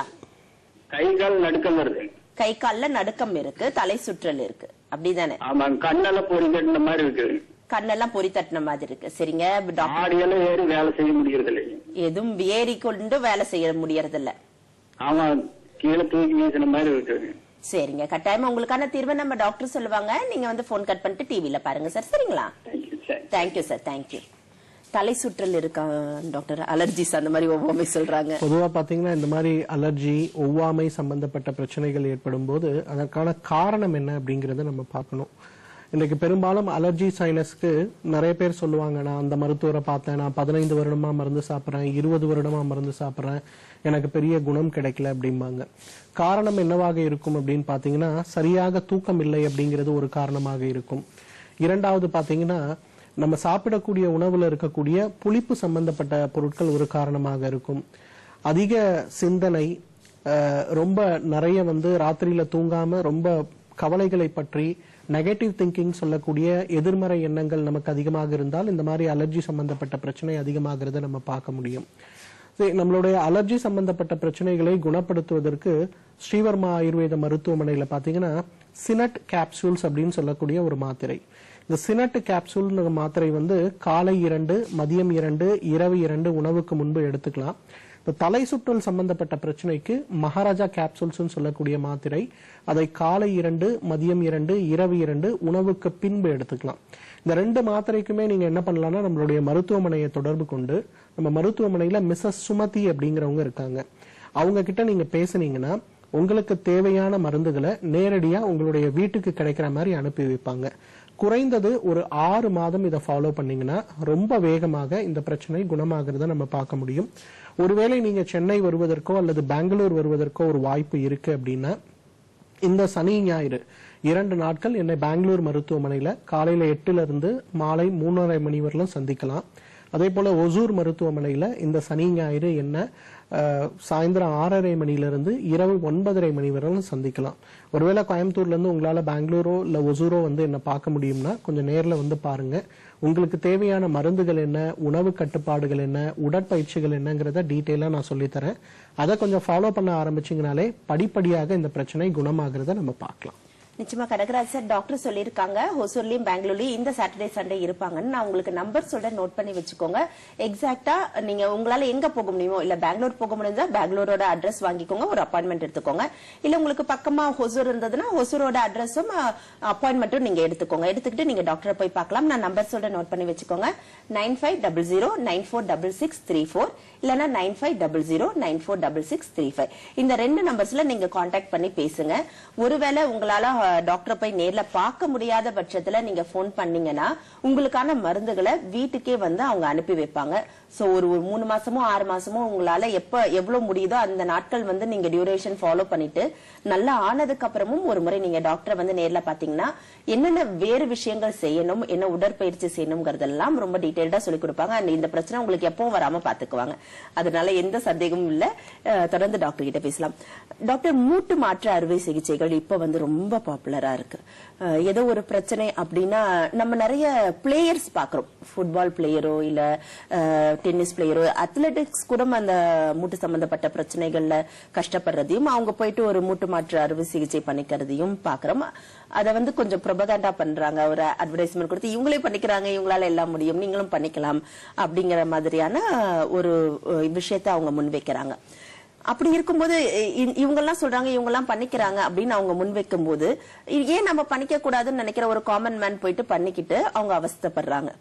[SPEAKER 4] கை கால் நடுக்கம் வருது
[SPEAKER 1] கை கால்ல நடுக்கம் இருக்கு தலை சுற்றல் இருக்கு அப்படிதானே
[SPEAKER 4] ஆமாங்க கண்ணெல்லாம் பொறி கட்டின மாதிரி இருக்குது
[SPEAKER 1] கண்ணெல்லாம் பொறி தட்டின மாதிரி இருக்கு சரிங்க டாக்டர்
[SPEAKER 4] ஆடியெல்லாம் ஏறி வேலை செய்ய முடியறது இல்லைங்க
[SPEAKER 1] எதுவும் ஏறி கொண்டு வேலை செய்ய முடியறது இல்ல
[SPEAKER 4] ஆமா கீழே தூக்கி வீசின மாதிரி இருக்குது
[SPEAKER 1] சரிங்க கட்டாயமா உங்களுக்கான தீர்வை நம்ம டாக்டர் சொல்லுவாங்க நீங்க வந்து போன் கட் பண்ணிட்டு டிவில பாருங்க சார் சரிங்களா
[SPEAKER 4] thank you sir
[SPEAKER 1] thank you sir thank you தலை சுற்றல் இருக்கா டாக்டர் அலர்ஜிஸ் அந்த மாதிரி ஒவ்வாமை சொல்றாங்க
[SPEAKER 2] பொதுவா பாத்தீங்கன்னா இந்த மாதிரி அலர்ஜி ஒவ்வாமை சம்பந்தப்பட்ட பிரச்சனைகள் ஏற்படும் போது அதற்கான காரணம் என்ன அப்படிங்கறத நம்ம பார்க்கணும் இன்னைக்கு பெரும்பாலும் அலர்ஜி சைனஸ்க்கு நிறைய பேர் சொல்லுவாங்க நான் அந்த மருத்துவரை பார்த்தேன் நான் பதினைந்து வருடமா மருந்து சாப்பிட்றேன் இருபது வருடமா மருந்து சாப்பிட்றேன் எனக்கு பெரிய குணம் கிடைக்கல அப்படிம்பாங்க காரணம் என்னவாக இருக்கும் அப்படின்னு பாத்தீங்கன்னா சரியாக தூக்கம் இல்லை அப்படிங்கிறது ஒரு காரணமாக இருக்கும் இரண்டாவது பாத்தீங்கன்னா நம்ம சாப்பிடக்கூடிய உணவுல இருக்கக்கூடிய புளிப்பு சம்பந்தப்பட்ட பொருட்கள் ஒரு காரணமாக இருக்கும் அதிக சிந்தனை அஹ், ரொம்ப நிறைய வந்து ராத்திரியில தூங்காம ரொம்ப கவலைகளை பற்றி நெகட்டிவ் திங்கிங் சொல்லக்கூடிய எதிர்மறை எண்ணங்கள் நமக்கு அதிகமாக இருந்தால் இந்த மாதிரி அலர்ஜி சம்பந்தப்பட்ட பிரச்சனை அதிகமாகிறத நம்ம பார்க்க முடியும் சரி, நம்மளுடைய அலர்ஜி சம்பந்தப்பட்ட பிரச்சனைகளை குணப்படுத்துவதற்கு ஸ்ரீவர்மா ஆயுர்வேத மருத்துவமனையில பாத்தீங்கன்னா சினட் கேப்சூல்ஸ் அப்படின்னு சொல்லக்கூடிய ஒரு மாத்திரை இந்த சினட் கேப்சூல் மாத்திரை வந்து காலை இரண்டு மதியம் இரண்டு இரவு இரண்டு உணவுக்கு முன்பு எடுத்துக்கலாம் இந்த தலை சுற்றல் சம்பந்தப்பட்ட பிரச்சனைக்கு மகாராஜா கேப்சூல்ஸ் சொல்லக்கூடிய மாத்திரை அதை காலை இரண்டு மதியம் இரண்டு இரவு இரண்டு உணவுக்கு பின்பு எடுத்துக்கலாம் இந்த ரெண்டு மாத்திரைக்குமே நீங்க என்ன பண்ணலாம்னா நம்மளுடைய மருத்துவமனையை தொடர்பு கொண்டு நம்ம மருத்துவமனையில மிஸ்ஸஸ் சுமதி அப்படிங்கிறவங்க இருக்காங்க அவங்க கிட்ட நீங்க பேசுனீங்கன்னா உங்களுக்கு தேவையான மருந்துகளை நேரடியா உங்களுடைய வீட்டுக்கு கிடைக்கிற மாதிரி அனுப்பி வைப்பாங்க குறைந்தது ஒரு ஆறு மாதம் இதை ஃபாலோ பண்ணீங்கன்னா ரொம்ப வேகமாக இந்த பிரச்சனை குணமாகிறத நம்ம பார்க்க முடியும் ஒருவேளை நீங்க சென்னை வருவதற்கோ அல்லது பெங்களூர் வருவதற்கோ ஒரு வாய்ப்பு இருக்கு அப்படின்னா இந்த சனி ஞாயிறு இரண்டு நாட்கள் என்னை பெங்களூர் மருத்துவமனையில காலையில எட்டுல இருந்து மாலை மூணரை மணி வரலும் சந்திக்கலாம் அதே போல ஒசூர் மருத்துவமனையில இந்த சனி ஞாயிறு என்ன அஹ், சாயந்தரம் ஆறரை மணியிலிருந்து இரவு ஒன்பதரை மணி வரையிலும் சந்திக்கலாம் ஒருவேளை கோயம்புத்தூர்ல இருந்து உங்களால பெங்களூரோ இல்ல ஒசூரோ வந்து என்ன பார்க்க முடியும்னா கொஞ்சம் நேர்ல வந்து பாருங்க உங்களுக்கு தேவையான மருந்துகள் என்ன உணவு கட்டுப்பாடுகள் என்ன உடற்பயிற்சிகள் என்னங்கிறத டீட்டெயிலா நான் சொல்லித்தரேன் அதை கொஞ்சம் ஃபாலோ பண்ண ஆரம்பிச்சீங்கனாலே படிப்படியாக இந்த பிரச்சனை குணமாகிறத நம்ம பார்க்கலாம்
[SPEAKER 1] நிச்சயமா கனகராஜ் சார் டாக்டர் சொல்லியிருக்காங்க ஹொசூர்லயும் பெங்களூர்லயும் இந்த சாட்டர்டே சண்டே இருப்பாங்கன்னு நான் உங்களுக்கு நம்பர் சொல்றேன் நோட் பண்ணி வச்சுக்கோங்க எக்ஸாக்டா நீங்க உங்களால எங்க போக முடியுமோ இல்ல பெங்களூர் போக முடிஞ்சா பெங்களூரோட அட்ரஸ் வாங்கிக்கோங்க ஒரு அப்பாயின்மெண்ட் எடுத்துக்கோங்க இல்ல உங்களுக்கு பக்கமா ஹொசூர் இருந்ததுன்னா ஹொசூரோட அட்ரஸும் அப்பாயின்மெண்ட்டும் நீங்க எடுத்துக்கோங்க எடுத்துக்கிட்டு நீங்க டாக்டரை போய் பார்க்கலாம் நான் நம்பர் சொல்றேன் நோட் பண்ணி வச்சுக்கோங்க nine five double zero nine four double six three four இல்லனா nine five double zero nine four double six three five இந்த ரெண்டு நம்பர்ஸ்ல நீங்க காண்டாக்ட் பண்ணி பேசுங்க ஒருவேளை உங்களால டாக்டரை போய் நேர்ல பார்க்க முடியாத பட்சத்துல நீங்க போன் பண்ணீங்கன்னா உங்களுக்கான மருந்துகளை வீட்டுக்கே வந்து அவங்க அனுப்பி வைப்பாங்க சோ ஒரு ஒரு மூணு மாசமோ ஆறு மாசமோ உங்களால எப்ப எவ்வளவு முடியுதோ அந்த நாட்கள் வந்து நீங்க டியூரேஷன் ஃபாலோ பண்ணிட்டு நல்லா ஆனதுக்கு அப்புறமும் ஒரு முறை நீங்க டாக்டரை வந்து நேர்ல பாத்தீங்கன்னா என்னென்ன வேறு விஷயங்கள் செய்யணும் என்ன உடற்பயிற்சி செய்யணுங்கிறதெல்லாம் ரொம்ப டீடைல்டா சொல்லி கொடுப்பாங்க and இந்த பிரச்சனை உங்களுக்கு எப்பவும் வராம பாத்துக்குவாங்க அதனால எந்த சந்தேகமும் இல்ல அஹ், தொடர்ந்து டாக்டர் கிட்ட பேசலாம் டாக்டர் மூட்டு மாற்று அறுவை சிகிச்சைகள் இப்ப வந்து ரொம்ப பாப்புலரா இருக்கு அஹ், ஏதோ ஒரு பிரச்சனை அப்படின்னா நம்ம நிறைய பிளேயர்ஸ் பாக்குறோம் ஃபுட்பால் பிளேயரோ இல்ல டென்னிஸ் பிளேயரோ அத்லெட்டிக்ஸ் கூட அந்த மூட்டு சம்பந்தப்பட்ட பிரச்சனைகள்ல கஷ்டப்படுறதையும் அவங்க போயிட்டு ஒரு மூட்டு மாற்று அறுவை சிகிச்சை பண்ணிக்கிறதையும் பாக்குறோம் அத வந்து கொஞ்சம் ப்ரொபகண்டா பண்றாங்க ஒரு அட்வர்டைஸ்மெண்ட் கொடுத்து இவங்களே பண்ணிக்கிறாங்க இவங்களால எல்லாம் முடியும் நீங்களும் பண்ணிக்கலாம் அப்படிங்கிற மாதிரியான ஒரு அஹ், விஷயத்தை அவங்க முன்வைக்கிறாங்க அப்படி இருக்கும்போது இ- இவங்க எல்லாம் சொல்றாங்க இவங்க எல்லாம் பண்ணிக்கிறாங்க அப்படின்னு அவங்க முன்வைக்கும் போது ஏன் நம்ம பண்ணிக்க கூடாதுன்னு நினைக்கிற ஒரு காமன் மேன் போயிட்டு பண்ணிக்கிட்டு அவங்க அவஸ்தைப்படுறாங்க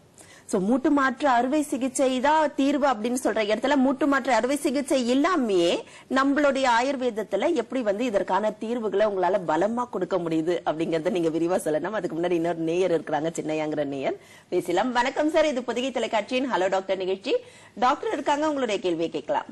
[SPEAKER 1] சோ மூட்டு மாற்று அறுவை சிகிச்சை தான் தீர்வு அப்படின்னு சொல்ற இடத்துல மூட்டு மாற்று அறுவை சிகிச்சை இல்லாமயே நம்மளுடைய ஆயுர்வேதத்துல எப்படி வந்து இதற்கான தீர்வுகளை உங்களால பலமா கொடுக்க முடியுது அப்படிங்கறத நீங்க விரிவா சொல்லணும் அதுக்கு முன்னாடி இன்னொரு நேயர் இருக்கிறாங்க சின்னையாங்கிற நேயர் பேசலாம் வணக்கம் சார் இது பொதிகை தொலைக்காட்சியின் ஹலோ டாக்டர் நிகழ்ச்சி டாக்டர் இருக்காங்க உங்களுடைய கேள்வியை கேட்கலாம்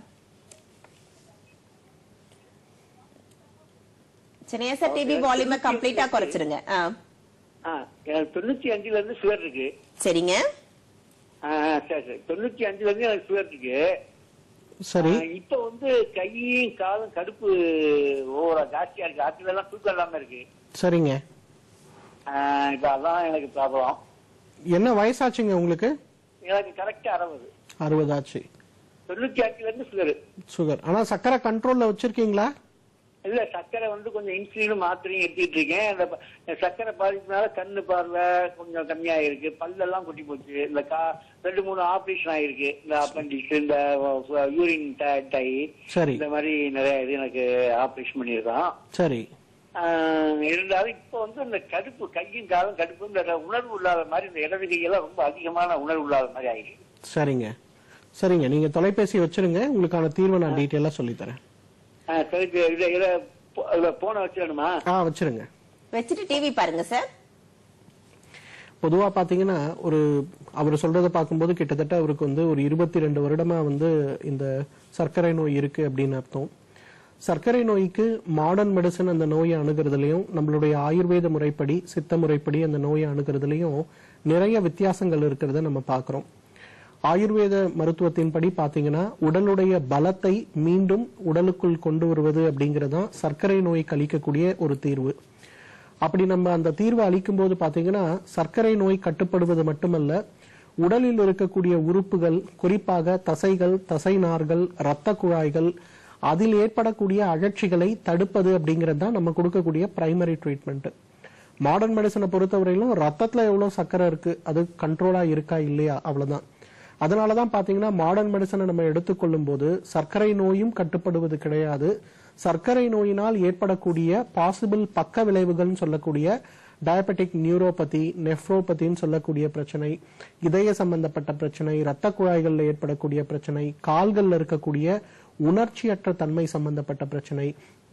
[SPEAKER 1] சின்னையா சார் டிவி வால்யூமை கம்ப்ளீட்டா குறைச்சிருங்க ஆ.
[SPEAKER 5] ஆ, எனக்கு தொண்ணூத்தி அஞ்சுல இருந்து சுகர் இருக்கு
[SPEAKER 1] சரிங்க
[SPEAKER 5] ஆ, சரி சரி தொண்ணூத்தி அஞ்சுல இருந்து எனக்கு சுகர் இருக்கு
[SPEAKER 2] சரி
[SPEAKER 5] ஆ, இப்ப வந்து கையும் காலும் கடுப்பு ஓவரா ஜாஸ்தியா இருக்கு ஆத்துல எல்லாம் தூக்கம் இல்லாம இருக்கு
[SPEAKER 2] சரிங்க
[SPEAKER 5] ஆ, இப்ப அதான் எனக்கு ப்ராப்ளம்
[SPEAKER 2] என்ன வயசாச்சுங்க உங்களுக்கு
[SPEAKER 5] எனக்கு கரெக்டா அறுபது
[SPEAKER 2] அறுபதாச்சு
[SPEAKER 5] தொண்ணூத்தி அஞ்சுல இருந்து சுகர்
[SPEAKER 2] சுகர் ஆனா சக்கரை கண்ட்ரோல்ல வச்சிருக்கீங்களா
[SPEAKER 5] இல்ல சக்கரை வந்து கொஞ்சம் இன்சுலின் மாத்திரையும் எடுத்துட்டு இருக்கேன் அந்த ப- இந்த சக்கரை பாதிப்புனால கண்ணு பார்வை கொஞ்சம் கம்மியா இருக்கு பல்லெல்லாம் கொட்டி போச்சு இந்த கா ரெண்டு மூணு ஆபரேஷன் ஆயிருக்கு இந்த அப்பண்டிக்ஸ் இந்த யூரின் டை
[SPEAKER 2] சரி
[SPEAKER 5] இந்த மாதிரி நிறைய இது எனக்கு ஆபரேஷன் பண்ணியிருக்கான்
[SPEAKER 2] சரி
[SPEAKER 5] ஆஹ் இருந்தாலும் இப்ப வந்து இந்த கடுப்பு கையும் காலும் கடுப்பு இந்த உணர்வு இல்லாத மாதிரி இந்த இடது கையெல்லாம் ரொம்ப அதிகமான உணர்வு இல்லாத மாதிரி ஆயிருக்கு
[SPEAKER 2] சரிங்க சரிங்க நீங்க தொலைபேசி வச்சிருங்க உங்களுக்கான தீர்வை நான் டீட்டெயிலா சொல்லி தரேன்
[SPEAKER 5] ஆஹ் சரி இதை இதை போ- இதை போன வச்சிடணுமா
[SPEAKER 2] ஆ வச்சிருங்க
[SPEAKER 1] வச்சுட்டு டிவி பாருங்க சார்
[SPEAKER 2] பொதுவா பாத்தீங்கன்னா ஒரு அவர் சொல்றத பார்க்கும்போது கிட்டத்தட்ட அவருக்கு வந்து ஒரு இருபத்தி ரெண்டு வருடமா வந்து இந்த சர்க்கரை நோய் இருக்கு அப்படின்னு அர்த்தம் சர்க்கரை நோய்க்கு மாடர்ன் மெடிசன் அந்த நோயை அணுகிறதுலயும் நம்மளுடைய ஆயுர்வேத முறைப்படி சித்த முறைப்படி அந்த நோயை அணுகிறதுலயும் நிறைய வித்தியாசங்கள் இருக்கிறத நம்ம பார்க்கிறோம் ஆயுர்வேத மருத்துவத்தின்படி பாத்தீங்கன்னா உடலுடைய பலத்தை மீண்டும் உடலுக்குள் கொண்டு வருவது அப்படிங்கறதுதான் சர்க்கரை நோய் கழிக்கக்கூடிய ஒரு தீர்வு அப்படி நம்ம அந்த தீர்வை அளிக்கும் போது பாத்தீங்கன்னா சர்க்கரை நோய் கட்டுப்படுவது மட்டுமல்ல உடலில் இருக்கக்கூடிய உறுப்புகள் குறிப்பாக தசைகள் தசை நார்கள் இரத்த குழாய்கள் அதில் ஏற்படக்கூடிய அழற்சிகளை தடுப்பது அப்படிங்கிறது தான் நம்ம கொடுக்கக்கூடிய பிரைமரி ட்ரீட்மெண்ட் மாடர்ன் மெடிசனை பொறுத்தவரையிலும் ரத்தத்துல எவ்வளவு சர்க்கரை இருக்கு அது கண்ட்ரோலா இருக்கா இல்லையா அவ்வளவுதான் அதனாலதான் பாத்தீங்கன்னா மாடர்ன் மெடிசனை நம்ம எடுத்துக்கொள்ளும் போது சர்க்கரை நோயும் கட்டுப்படுவது கிடையாது சர்க்கரை நோயினால் ஏற்படக்கூடிய பாசிபிள் பக்க விளைவுகள்னு சொல்லக்கூடிய டயபெட்டிக் நியூரோபதி நெஃப்ரோபதின்னு சொல்லக்கூடிய பிரச்சனை இதய சம்பந்தப்பட்ட பிரச்சனை இரத்த குழாய்கள்ல ஏற்படக்கூடிய பிரச்சனை கால்கள்ல இருக்கக்கூடிய உணர்ச்சியற்ற தன்மை சம்பந்தப்பட்ட பிரச்சனை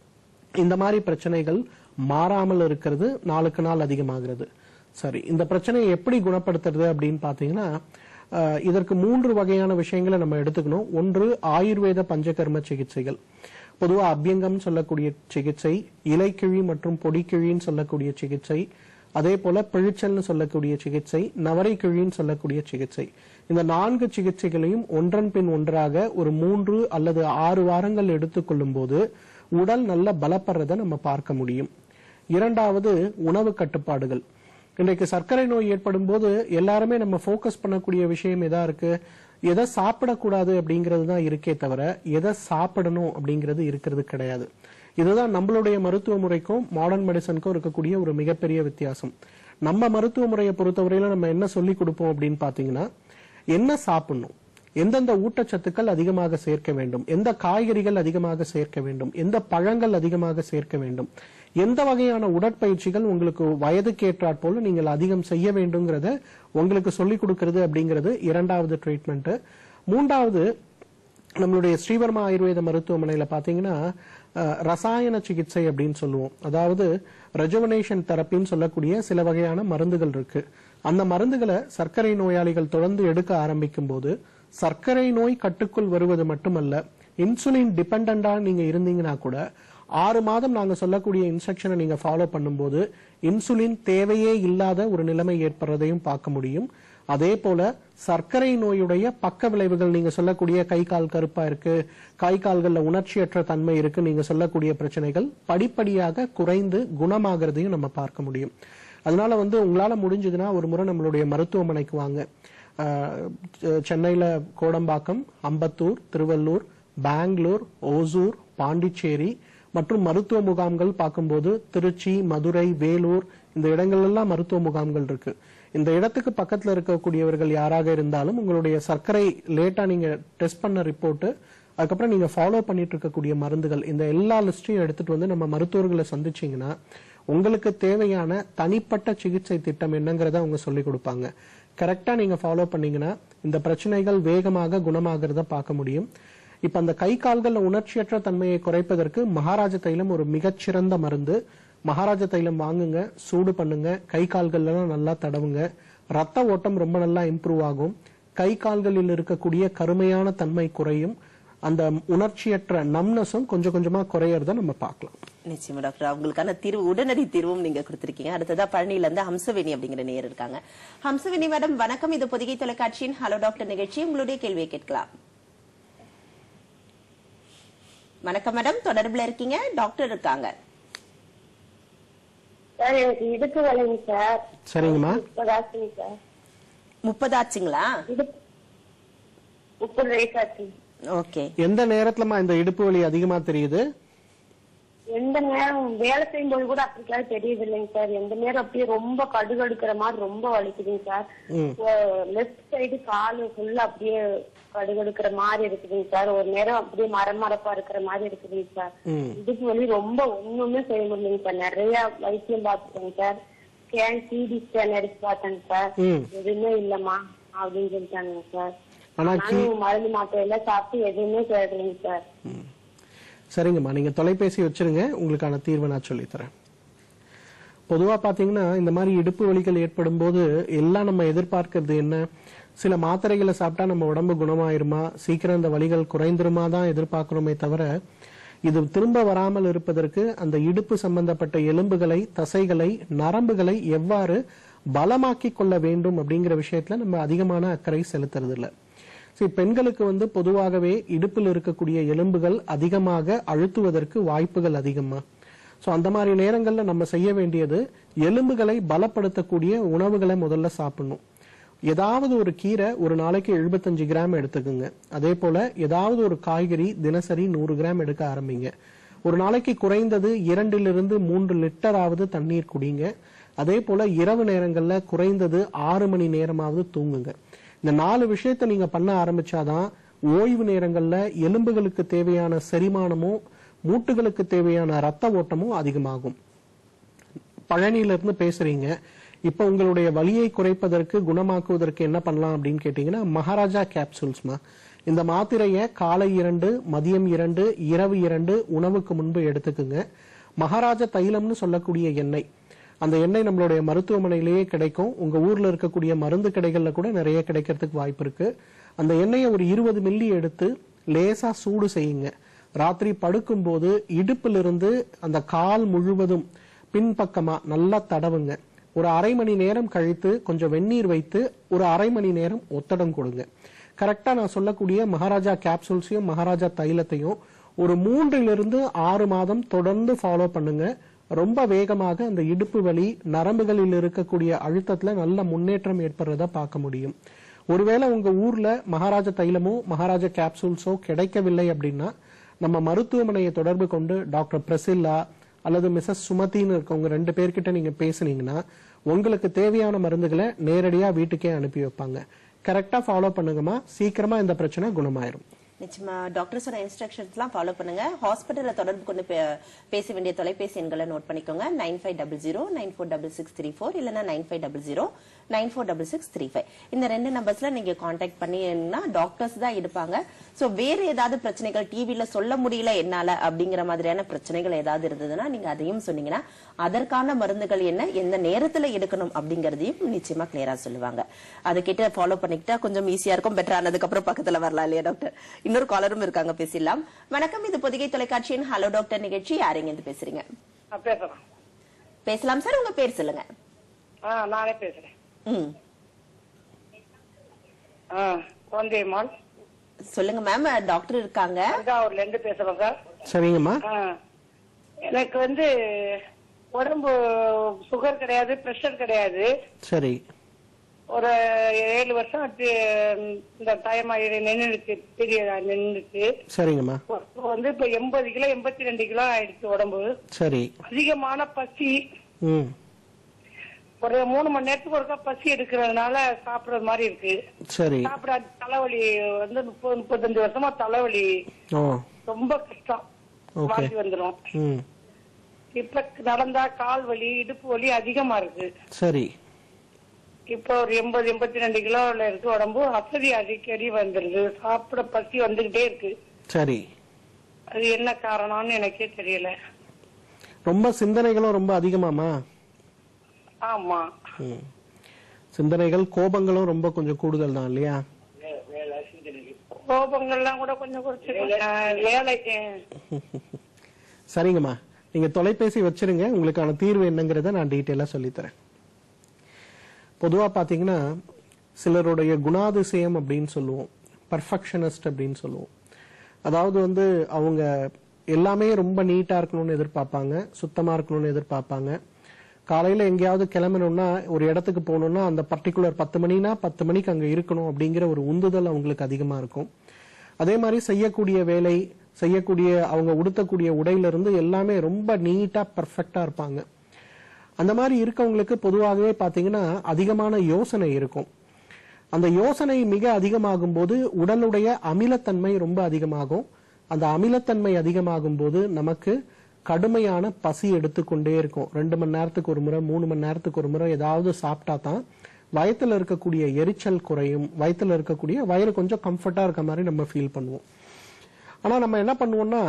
[SPEAKER 2] இந்த மாதிரி பிரச்சனைகள் மாறாமல் இருக்கிறது நாளுக்கு நாள் அதிகமாகிறது சரி இந்த பிரச்சனையை எப்படி குணப்படுத்துறது அப்படின்னு பாத்தீங்கன்னா அஹ், இதற்கு மூன்று வகையான விஷயங்களை நம்ம எடுத்துக்கணும் ஒன்று ஆயுர்வேத பஞ்சகர்ம சிகிச்சைகள் பொதுவா அபியங்கம் சொல்லக்கூடிய சிகிச்சை இலைக்கிழி மற்றும் பொடிக்கிழின்னு சொல்லக்கூடிய சிகிச்சை அதே போல பிழிச்சல்னு சொல்லக்கூடிய சிகிச்சை நவரை கிழின்னு சொல்லக்கூடிய சிகிச்சை இந்த நான்கு சிகிச்சைகளையும் ஒன்றன் பின் ஒன்றாக ஒரு மூன்று அல்லது ஆறு வாரங்கள் எடுத்துக்கொள்ளும் போது உடல் நல்ல பலப்படுறதை நம்ம பார்க்க முடியும் இரண்டாவது உணவு கட்டுப்பாடுகள் இன்றைக்கு சர்க்கரை நோய் ஏற்படும் போது எல்லாருமே நம்ம ஃபோக்கஸ் பண்ணக்கூடிய விஷயம் எதா இருக்கு எதை சாப்பிடக்கூடாது அப்படிங்கிறது தான் இருக்கே தவிர எதை சாப்பிடணும் அப்படிங்கிறது இருக்கிறது கிடையாது இதுதான் நம்மளுடைய மருத்துவ முறைக்கும் மாடர்ன் மெடிசனுக்கும் இருக்கக்கூடிய ஒரு மிகப்பெரிய வித்தியாசம் நம்ம மருத்துவ முறையை பொறுத்தவரையில நம்ம என்ன சொல்லி கொடுப்போம் அப்படின்னு பாத்தீங்கன்னா என்ன சாப்பிடணும் எந்தெந்த ஊட்டச்சத்துக்கள் அதிகமாக சேர்க்க வேண்டும் எந்த காய்கறிகள் அதிகமாக சேர்க்க வேண்டும் எந்த பழங்கள் அதிகமாக சேர்க்க வேண்டும் எந்த வகையான உடற்பயிற்சிகள் உங்களுக்கு வயதுக்கு ஏற்றாற் போல நீங்கள் அதிகம் செய்ய வேண்டும்ங்கிறத உங்களுக்கு சொல்லிக் கொடுக்கிறது அப்படிங்கிறது இரண்டாவது ட்ரீட்மெண்ட் மூன்றாவது நம்மளுடைய ஸ்ரீவர்மா ஆயுர்வேத மருத்துவமனையில பாத்தீங்கன்னா அஹ், ரசாயன சிகிச்சை அப்படின்னு சொல்லுவோம் அதாவது ரெஜுவனேஷன் தெரப்பின்னு சொல்லக்கூடிய சில வகையான மருந்துகள் இருக்கு அந்த மருந்துகளை சர்க்கரை நோயாளிகள் தொடர்ந்து எடுக்க ஆரம்பிக்கும் போது சர்க்கரை நோய் கட்டுக்குள் வருவது மட்டுமல்ல இன்சுலின் டிபெண்டா நீங்க இருந்தீங்கன்னா கூட ஆறு மாதம் நாங்க சொல்லக்கூடிய இன்ஸ்ட்ரக்ஷனை நீங்க ஃபாலோ பண்ணும்போது இன்சுலின் தேவையே இல்லாத ஒரு நிலைமை ஏற்படுறதையும் பார்க்க முடியும் அதே போல சர்க்கரை நோயுடைய பக்க விளைவுகள் நீங்க சொல்லக்கூடிய கை கால் கருப்பா இருக்கு கை கால்கள்ல உணர்ச்சியற்ற தன்மை இருக்கு நீங்க சொல்லக்கூடிய பிரச்சனைகள் படிப்படியாக குறைந்து குணமாகிறதையும் நம்ம பார்க்க முடியும் அதனால வந்து உங்களால முடிஞ்சதுன்னா ஒரு முறை நம்மளுடைய மருத்துவமனைக்கு வாங்க ஆஹ் செ- சென்னையில கோடம்பாக்கம் அம்பத்தூர் திருவள்ளூர் பெங்களூர் ஓசூர் பாண்டிச்சேரி மற்றும் மருத்துவ முகாம்கள் பார்க்கும்போது திருச்சி மதுரை வேலூர் இந்த இடங்கள் எல்லாம் மருத்துவ முகாம்கள் இருக்கு இந்த இடத்துக்கு பக்கத்துல இருக்கக்கூடியவர்கள் யாராக இருந்தாலும் உங்களுடைய சர்க்கரை லேட்டா நீங்க டெஸ்ட் பண்ண ரிப்போர்ட் அதுக்கப்புறம் நீங்க ஃபாலோ பண்ணிட்டு இருக்கக்கூடிய மருந்துகள் இந்த எல்லா லிஸ்டையும் எடுத்துட்டு வந்து நம்ம மருத்துவர்களை சந்திச்சீங்கன்னா உங்களுக்கு தேவையான தனிப்பட்ட சிகிச்சை திட்டம் என்னங்கிறத அவங்க சொல்லி கொடுப்பாங்க கரெக்டா நீங்க ஃபாலோ பண்ணீங்கன்னா இந்த பிரச்சனைகள் வேகமாக குணமாகிறத பார்க்க முடியும் இப்ப அந்த கை கால்கள்ல உணர்ச்சியற்ற தன்மையை குறைப்பதற்கு மகாராஜ தைலம் ஒரு மிகச்சிறந்த மருந்து மகாராஜ தைலம் வாங்குங்க சூடு பண்ணுங்க கை கால்கள்லாம் நல்லா தடவுங்க ரத்த ஓட்டம் ரொம்ப நல்லா இம்ப்ரூவ் ஆகும் கை கால்களில் இருக்கக்கூடிய கருமையான தன்மை குறையும் அந்த உணர்ச்சியற்ற நம்னஸும் கொஞ்சம் கொஞ்சமா குறையறத நம்ம பார்க்கலாம்
[SPEAKER 1] நிச்சயமா டாக்டர் அவங்களுக்கான தீர்வு உடனடி தீர்வும் நீங்க கொடுத்திருக்கீங்க அடுத்ததா பழனியில இருந்து ஹம்சவேணி அப்படிங்கிற நேயர் இருக்காங்க ஹம்சவேணி மேடம் வணக்கம் இது பொதிகை தொலைக்காட்சியின் ஹலோ டாக்டர் நிகழ்ச்சி உங்களுடைய கேள்வியை கேட்கலாம் வணக்கம் மேடம் தொடர்புல இருக்கீங்க டாக்டர் இருக்காங்க
[SPEAKER 6] சார் எனக்கு இடுப்பு வலிங்க சார்
[SPEAKER 2] சரிங்கம்மா
[SPEAKER 6] முப்பதாச்சுங்க சார்
[SPEAKER 1] முப்பதாச்சுங்களா
[SPEAKER 6] இடுப்பு முப்பது வயசாச்சு
[SPEAKER 1] ஓகே
[SPEAKER 2] எந்த நேரத்துலமா இந்த இடுப்பு வலி அதிகமா தெரியுது
[SPEAKER 6] எந்த நேரம் வேலை செய்யும்போது கூட அப்படிலாம் தெரியுது இல்லைங்க சார் எந்த நேரம் அப்படியே ரொம்ப கடுகடுக்கிற மாதிரி ரொம்ப வலிக்குதுங்க சார்
[SPEAKER 2] ம்.
[SPEAKER 6] லெஃப்ட் சைடு காலு ஃபுல்லா அப்படியே கடுகடுக்கிற மாதிரி இருக்குதுங்க சார் ஒரு நேரம் அப்படியே மரமரப்பா இருக்கிற மாதிரி இருக்குதுங்க சார்
[SPEAKER 2] ம்.
[SPEAKER 6] இடுப்பு வலி ரொம்ப ஒண்ணுமே செய்ய முடியலைங்க சார் நிறைய வைத்தியம் பார்த்துட்டேங்க சார் ஸ்கேன் சிடி ஸ்கேன் எடுத்து பார்த்தேங்க சார்
[SPEAKER 2] ம்.
[SPEAKER 6] எதுவுமே இல்லம்மா அப்படின்னு சொல்லிட்டாங்க சார்
[SPEAKER 2] ஆனா கீ-
[SPEAKER 6] நானும் மருந்து மாத்திரை எல்லாம் சாப்பிட்டு எதுவுமே கேட்கலைங்க சார்
[SPEAKER 2] சரிங்கம்மா நீங்க தொலைபேசி வச்சிருங்க உங்களுக்கான தீர்வை நான் சொல்லித் தரேன் பொதுவா பாத்தீங்கன்னா இந்த மாதிரி இடுப்பு வலிகள் ஏற்படும் போது எல்லாம் நம்ம எதிர்பார்க்கிறது என்ன சில மாத்திரைகளை சாப்பிட்டா நம்ம உடம்பு குணமாயிருமா சீக்கிரம் இந்த வலிகள் குறைந்துருமா தான் எதிர்பார்க்கிறோமே தவிர இது திரும்ப வராமல் இருப்பதற்கு அந்த இடுப்பு சம்பந்தப்பட்ட எலும்புகளை தசைகளை நரம்புகளை எவ்வாறு பலமாக்கிக் கொள்ள வேண்டும் அப்படிங்கிற விஷயத்துல நம்ம அதிகமான அக்கறை செலுத்துறது இல்ல சரி பெண்களுக்கு வந்து பொதுவாகவே இடுப்பில் இருக்கக்கூடிய எலும்புகள் அதிகமாக அழுத்துவதற்கு வாய்ப்புகள் அதிகமா சோ அந்த மாதிரி நேரங்கள்ல நம்ம செய்ய வேண்டியது எலும்புகளை பலப்படுத்தக்கூடிய உணவுகளை முதல்ல சாப்பிடணும் ஏதாவது ஒரு கீரை ஒரு நாளைக்கு 75 கிராம் எடுத்துக்குங்க அதே போல ஏதாவது ஒரு காய்கறி தினசரி நூறு கிராம் எடுக்க ஆரம்பிங்க ஒரு நாளைக்கு குறைந்தது இரண்டிலிருந்து மூன்று லிட்டராவது தண்ணீர் குடிங்க அதே போல இரவு நேரங்கள்ல குறைந்தது ஆறு மணி நேரமாவது தூங்குங்க இந்த நாலு விஷயத்தை நீங்க பண்ண ஆரம்பிச்சாதான் ஓய்வு நேரங்கள்ல எலும்புகளுக்கு தேவையான செரிமானமும் மூட்டுகளுக்கு தேவையான ரத்த ஓட்டமும் அதிகமாகும் பழனியில இருந்து பேசுறீங்க இப்ப உங்களுடைய வலியை குறைப்பதற்கு குணமாக்குவதற்கு என்ன பண்ணலாம் அப்படின்னு கேட்டீங்கன்னா மகாராஜா கேப்சூல்ஸ்மா இந்த மாத்திரையை காலை இரண்டு மதியம் இரண்டு இரவு இரண்டு உணவுக்கு முன்பு எடுத்துக்குங்க மகாராஜா தைலம்னு சொல்லக்கூடிய எண்ணெய் அந்த எண்ணெய் நம்மளுடைய மருத்துவமனையிலேயே கிடைக்கும் உங்க ஊர்ல இருக்கக்கூடிய மருந்து கடைகள்ல கூட நிறைய கிடைக்கிறதுக்கு வாய்ப்பு இருக்கு அந்த எண்ணெயை ஒரு இருபது மில்லி எடுத்து லேசா சூடு செய்யுங்க ராத்திரி படுக்கும்போது இடுப்பிலிருந்து அந்த கால் முழுவதும் பின்பக்கமா நல்லா தடவுங்க ஒரு அரை மணி நேரம் கழித்து கொஞ்சம் வெந்நீர் வைத்து ஒரு அரை மணி நேரம் ஒத்தடம் கொடுங்க கரெக்டா நான் சொல்லக்கூடிய மகாராஜா கேப்சூல்ஸையும் மகாராஜா தைலத்தையும் ஒரு மூன்றிலிருந்து ஆறு மாதம் தொடர்ந்து ஃபாலோ பண்ணுங்க ரொம்ப வேகமாக அந்த இடுப்பு வலி நரம்புகளில் இருக்கக்கூடிய அழுத்தத்துல நல்ல முன்னேற்றம் ஏற்படுறத பார்க்க முடியும் ஒருவேளை உங்க ஊர்ல மகாராஜா தைலமோ மகாராஜா கேப்சூல்ஸோ கிடைக்கவில்லை அப்படின்னா நம்ம மருத்துவமனையை தொடர்பு கொண்டு டாக்டர் பிரசில்லா அல்லது மிஸ்ஸஸ் சுமதின்னு இருக்கவங்க ரெண்டு பேர்கிட்ட நீங்க பேசுனீங்கன்னா உங்களுக்கு தேவையான மருந்துகளை நேரடியா வீட்டுக்கே அனுப்பி வைப்பாங்க கரெக்டா ஃபாலோ பண்ணுங்கம்மா சீக்கிரமா இந்த பிரச்சனை குணமாயிரும்
[SPEAKER 1] நிச்சயமா டாக்டர் சொன்ன இன்ஸ்ட்ரக்ஷன்ஸ் எல்லாம் ஃபாலோ பண்ணுங்க ஹாஸ்பிட்டல்ல தொடர்பு கொண்டு பே- பேச வேண்டிய தொலைபேசி எண்களை நோட் பண்ணிக்கோங்க nine five double zero nine four double six three four இல்லைன்னா nine five double zero nine four double six three five இந்த ரெண்டு நம்பர்ஸ்ல நீங்க காண்டாக்ட் பண்ணீங்கன்னா டாக்டர்ஸ் தான் இருப்பாங்க சோ வேற ஏதாவது பிரச்சனைகள் டிவில சொல்ல முடியல என்னால அப்படிங்கிற மாதிரியான பிரச்சனைகள் ஏதாவது இருந்ததுன்னா நீங்க அதையும் சொன்னீங்கன்னா அதற்கான மருந்துகள் என்ன எந்த நேரத்துல எடுக்கணும் அப்படிங்கறதையும் நிச்சயமா கிளியரா சொல்லுவாங்க அதை கிட்ட ஃபாலோ பண்ணிக்கிட்டா கொஞ்சம் ஈஸியா இருக்கும் பெட்டர் ஆனதுக்கு அப்புறம் பக்கத்துல வரலாம் இல்லையா டாக்டர் இன்னொரு காலரும் இருக்காங்க பேசிடலாம் வணக்கம் இது பொதிகை தொலைக்காட்சியின் ஹலோ டாக்டர் நிகழ்ச்சி யாருங்க இருந்து பேசுறீங்க
[SPEAKER 7] நான் பேசுறேன்
[SPEAKER 1] பேசலாம் சார் உங்க பேர் சொல்லுங்க
[SPEAKER 7] ஆ நானே பேசுறேன்
[SPEAKER 1] ம்
[SPEAKER 7] ஆ குழந்தையம்மாள்
[SPEAKER 1] சொல்லுங்க மேம் டாக்டர் இருக்காங்க
[SPEAKER 7] தஞ்சாவூர்ல இருந்து பேசுறேன் சார்
[SPEAKER 2] சரிங்கம்மா
[SPEAKER 7] ஆ எனக்கு வந்து உடம்பு சுகர் கிடையாது பிரஷர் கிடையாது
[SPEAKER 2] சரி
[SPEAKER 7] ஒரு ஏழு வருஷம் ஆச்சு, இந்த தாயமாயிடு நின்றுச்சு பெரிய நின்றுச்சு
[SPEAKER 2] சரிங்கம்மா
[SPEAKER 7] வந்து இப்ப எண்பது கிலோ எண்பத்தி ரெண்டு கிலோ ஆயிடுச்சு உடம்பு
[SPEAKER 2] சரி
[SPEAKER 7] அதிகமான பசி
[SPEAKER 2] ம்
[SPEAKER 7] ஒரு மூணு மணி நேரத்துக்கு ஒருக்கா பசி எடுக்கிறதுனால சாப்பிடுற மாதிரி இருக்கு
[SPEAKER 2] சரி
[SPEAKER 7] சாப்பிட தலைவலி வந்து முப்பது முப்பத்தஞ்சு வருஷமா தலைவலி
[SPEAKER 2] ஓ
[SPEAKER 7] ரொம்ப கஷ்டம்
[SPEAKER 2] ஓகே
[SPEAKER 7] வாந்தி வந்துரும்
[SPEAKER 2] ம்
[SPEAKER 7] இப்ப நடந்தா கால் வலி இடுப்பு வலி அதிகமா இருக்கு
[SPEAKER 2] சரி
[SPEAKER 7] இப்போ ஒரு எண்பது எண்பத்தி ரெண்டு கிலோல இருக்கு உடம்பு அசதி அடிக்கடி வந்துருது சாப்பிட பசி வந்துகிட்டே இருக்கு
[SPEAKER 2] சரி
[SPEAKER 7] அது என்ன காரணம்னு எனக்கே தெரியல
[SPEAKER 2] ரொம்ப சிந்தனைகளும் ரொம்ப அதிகமாமா
[SPEAKER 7] ஆமா
[SPEAKER 2] ம். சிந்தனைகள் கோபங்களும் ரொம்ப கொஞ்சம் கூடுதல் தான் இல்லையா
[SPEAKER 7] கோபங்கள்லாம் கூட கொஞ்சம் குறைச்சு வேலை
[SPEAKER 2] சரிங்கம்மா நீங்க தொலைபேசி வச்சிருங்க உங்களுக்கான தீர்வு என்னங்கிறத நான் டீட்டெயிலா சொல்லித்தரேன் பொதுவா பாத்தீங்கன்னா சிலருடைய குணாதிசயம் அப்படின்னு சொல்லுவோம் பர்ஃபெக்ஷனிஸ்ட் அப்படின்னு சொல்லுவோம் அதாவது வந்து அவங்க எல்லாமே ரொம்ப நீட்டா இருக்கணும்னு எதிர்பார்ப்பாங்க சுத்தமா இருக்கணும்னு எதிர்பார்ப்பாங்க காலையில எங்கேயாவது கிளம்பணும்னா ஒரு இடத்துக்கு போகணும்னா அந்த பர்டிகுலர் பத்து மணினா பத்து மணிக்கு அங்க இருக்கணும் அப்படிங்கிற ஒரு உந்துதல் அவங்களுக்கு அதிகமா இருக்கும் அதே மாதிரி செய்யக்கூடிய வேலை செய்யக்கூடிய அவங்க உடுத்தக்கூடிய உடையில இருந்து எல்லாமே ரொம்ப நீட்டா பர்ஃபெக்டா இருப்பாங்க அந்த மாதிரி இருக்கவங்களுக்கு பொதுவாகவே பாத்தீங்கன்னா அதிகமான யோசனை இருக்கும் அந்த யோசனை மிக அதிகமாகும் போது உடலுடைய அமிலத்தன்மை ரொம்ப அதிகமாகும் அந்த அமிலத்தன்மை அதிகமாகும் போது நமக்கு கடுமையான பசி எடுத்துக்கொண்டே இருக்கும் ரெண்டு மணி நேரத்துக்கு ஒரு முறை மூணு மணி நேரத்துக்கு ஒரு முறை ஏதாவது சாப்பிட்டா தான் வயத்துல இருக்கக்கூடிய எரிச்சல் குறையும் வயத்துல இருக்கக்கூடிய வயிறு கொஞ்சம் கம்ஃபர்ட்டா இருக்க மாதிரி நம்ம ஃபீல் பண்ணுவோம் ஆனா நம்ம என்ன பண்ணுவோம்னா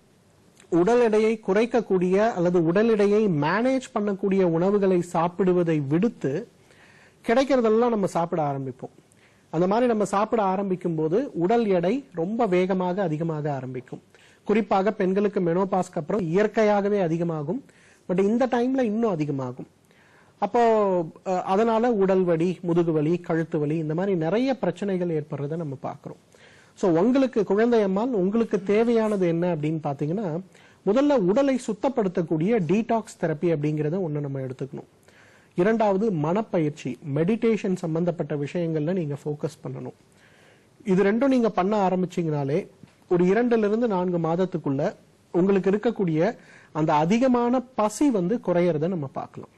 [SPEAKER 2] உடல் எடையை குறைக்கக்கூடிய அல்லது உடல் எடையை மேனேஜ் பண்ணக்கூடிய உணவுகளை சாப்பிடுவதை விடுத்து கிடைக்கிறதெல்லாம் நம்ம சாப்பிட ஆரம்பிப்போம் அந்த மாதிரி நம்ம சாப்பிட ஆரம்பிக்கும் போது உடல் எடை ரொம்ப வேகமாக அதிகமாக ஆரம்பிக்கும் குறிப்பாக பெண்களுக்கு மெனோபாஸ்க்கு அப்புறம் இயற்கையாகவே அதிகமாகும் பட் இந்த டைம்ல இன்னும் அதிகமாகும் அப்போ அஹ், அதனால உடல் வலி முதுகு வலி கழுத்து வலி இந்த மாதிரி நிறைய பிரச்சனைகள் ஏற்படுறதை நம்ம பார்க்கிறோம் சோ உங்களுக்கு குழந்தை அம்மாள் உங்களுக்கு தேவையானது என்ன அப்படின்னு பாத்தீங்கன்னா முதல்ல உடலை சுத்தப்படுத்தக்கூடிய டீடாக்ஸ் தெரப்பி அப்படிங்கறத ஒண்ணு நம்ம எடுத்துக்கணும் இரண்டாவது மனப்பயிற்சி மெடிடேஷன் சம்பந்தப்பட்ட விஷயங்கள்ல நீங்க ஃபோக்கஸ் பண்ணணும் இது ரெண்டும் நீங்க பண்ண ஆரம்பிச்சீங்கனாலே ஒரு இரண்டுல இருந்து நான்கு மாதத்துக்குள்ள உங்களுக்கு இருக்கக்கூடிய அந்த அதிகமான பசி வந்து குறையறத நம்ம பார்க்கலாம்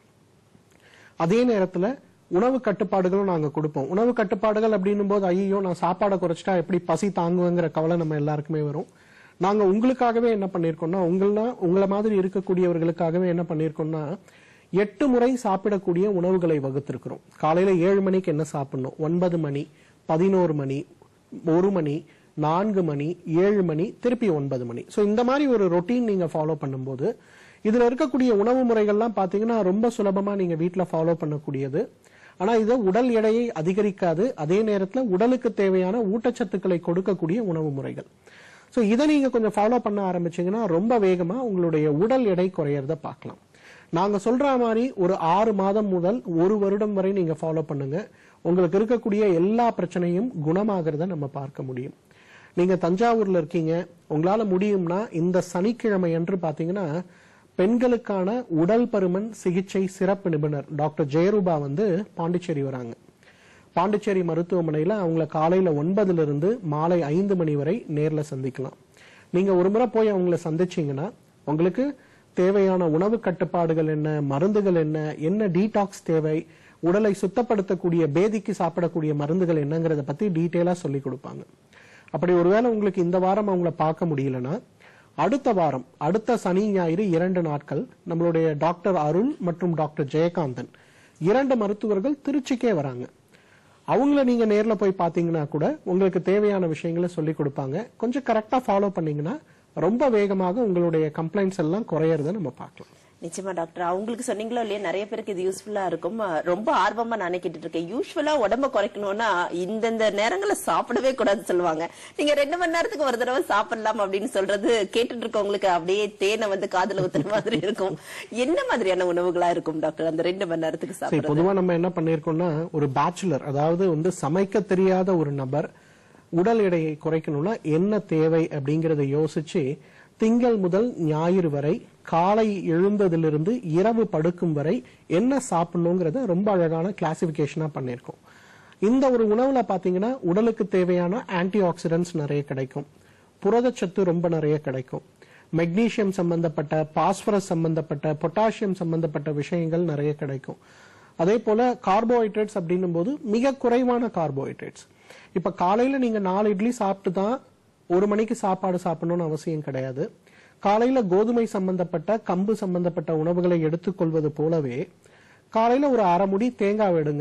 [SPEAKER 2] அதே நேரத்துல உணவு கட்டுப்பாடுகளும் நாங்க கொடுப்போம் உணவு கட்டுப்பாடுகள் அப்படின்னும் போது ஐயோ நான் சாப்பாடை குறைச்சிட்டா எப்படி பசி தாங்குவேங்கிற கவலை நம்ம எல்லாருக்குமே வரும் நாங்க உங்களுக்காகவே என்ன பண்ணிருக்கோம்னா உங்கள உங்களை மாதிரி இருக்கக்கூடியவர்களுக்காகவே என்ன பண்ணிருக்கோம்னா எட்டு முறை சாப்பிடக்கூடிய உணவுகளை வகுத்திருக்கிறோம் காலையில ஏழு மணிக்கு என்ன சாப்பிடணும் ஒன்பது மணி பதினோரு மணி ஒரு மணி நான்கு மணி ஏழு மணி திருப்பி ஒன்பது மணி சோ இந்த மாதிரி ஒரு ரொட்டீன் நீங்க ஃபாலோ பண்ணும்போது இதுல இருக்கக்கூடிய உணவு முறைகள்லாம் பாத்தீங்கன்னா ரொம்ப சுலபமா நீங்க வீட்ல ஃபாலோ பண்ணக்கூடியது ஆனா இது உடல் எடையை அதிகரிக்காது அதே நேரத்துல உடலுக்கு தேவையான ஊட்டச்சத்துக்களை கொடுக்கக்கூடிய உணவு முறைகள் சோ இதை நீங்க கொஞ்சம் ஃபாலோ பண்ண ஆரம்பிச்சீங்கன்னா ரொம்ப வேகமா உங்களுடைய உடல் எடை குறையறத பார்க்கலாம் நாங்க சொல்ற மாதிரி ஒரு ஆறு மாதம் முதல் ஒரு வருடம் வரை நீங்க ஃபாலோ பண்ணுங்க உங்களுக்கு இருக்கக்கூடிய எல்லா பிரச்சனையும் குணமாகிறத நம்ம பார்க்க முடியும் நீங்க தஞ்சாவூர்ல இருக்கீங்க உங்களால முடியும்னா இந்த சனிக்கிழமை அன்று பாத்தீங்கன்னா பெண்களுக்கான உடல் பருமன் சிகிச்சை சிறப்பு நிபுணர் டாக்டர் ஜெயரூபா வந்து பாண்டிச்சேரி வராங்க பாண்டிச்சேரி மருத்துவமனையில அவங்கள காலையில ஒன்பதுல இருந்து மாலை ஐந்து மணி வரை நேர்ல சந்திக்கலாம் நீங்க ஒரு முறை போய் அவங்கள சந்திச்சீங்கன்னா உங்களுக்கு தேவையான உணவு கட்டுப்பாடுகள் என்ன மருந்துகள் என்ன என்ன டீடாக்ஸ் தேவை உடலை சுத்தப்படுத்தக்கூடிய பேதிக்கு சாப்பிடக்கூடிய மருந்துகள் என்னங்கறத பத்தி டீட்டெயிலா சொல்லி கொடுப்பாங்க அப்படி ஒருவேளை உங்களுக்கு இந்த வாரம் அவங்கள பார்க்க முடியலன்னா அடுத்த வாரம் அடுத்த சனி ஞாயிறு இரண்டு நாட்கள் நம்மளுடைய டாக்டர் அருள் மற்றும் டாக்டர் ஜெயகாந்தன் இரண்டு மருத்துவர்கள் திருச்சிக்கே வராங்க அவங்கள நீங்க நேர்ல போய் பாத்தீங்கன்னா கூட உங்களுக்கு தேவையான விஷயங்களை சொல்லி கொடுப்பாங்க கொஞ்சம் கரெக்டா ஃபாலோ பண்ணீங்கன்னா ரொம்ப வேகமாக உங்களுடைய கம்ப்ளைண்ட்ஸ் எல்லாம் குறையறத நம்ம பார்க்கலாம்
[SPEAKER 1] நிச்சயமா டாக்டர் அவங்களுக்கு சொன்னீங்களோ இல்லையா நிறைய பேருக்கு இது யூஸ்ஃபுல்லா இருக்கும் அஹ் ரொம்ப ஆர்வமா நானே கேட்டுட்டு இருக்கேன் யூஸ்வலா உடம்ப குறைக்கணும்னா இந்தந்த நேரங்கள்ல சாப்பிடவே கூடாதுன்னு சொல்லுவாங்க நீங்க ரெண்டு மணி நேரத்துக்கு ஒரு தடவை சாப்பிடலாம் அப்படின்னு சொல்றது கேட்டுட்டு இருக்கவங்களுக்கு அப்படியே தேனை வந்து காதுல ஊத்துற மாதிரி இருக்கும் என்ன மாதிரியான உணவுகளா இருக்கும் டாக்டர் அந்த ரெண்டு மணி நேரத்துக்கு
[SPEAKER 2] சரி
[SPEAKER 1] சாப்பிடுறது
[SPEAKER 2] பொதுவா நம்ம என்ன பண்ணிருக்கோம்னா ஒரு பேச்சுலர் அதாவது வந்து சமைக்க தெரியாத ஒரு நபர் உடல் எடையை குறைக்கணும்னா என்ன தேவை அப்படிங்கறத யோசிச்சு திங்கள் முதல் ஞாயிறு வரை காலை எழுந்ததிலிருந்து இரவு படுக்கும் வரை என்ன சாப்பிடணுங்கிறத ரொம்ப அழகான கிளாசிபிகேஷனா பண்ணிருக்கோம் இந்த ஒரு உணவுல பாத்தீங்கன்னா உடலுக்கு தேவையான ஆன்டி ஆக்சிடென்ட்ஸ் நிறைய கிடைக்கும் புரதச்சத்து ரொம்ப நிறைய கிடைக்கும் மெக்னீசியம் சம்பந்தப்பட்ட பாஸ்பரஸ் சம்பந்தப்பட்ட பொட்டாசியம் சம்பந்தப்பட்ட விஷயங்கள் நிறைய கிடைக்கும் அதே போல கார்போஹைட்ரேட்ஸ் அப்படின்னும் போது மிக குறைவான கார்போஹைட்ரேட்ஸ் இப்ப காலையில நீங்க நாலு இட்லி சாப்பிட்டு தான் ஒரு மணிக்கு சாப்பாடு சாப்பிடணும்னு அவசியம் கிடையாது காலையில கோதுமை சம்பந்தப்பட்ட கம்பு சம்பந்தப்பட்ட உணவுகளை எடுத்துக்கொள்வது போலவே காலையில ஒரு அரை முடி தேங்காய் எடுங்க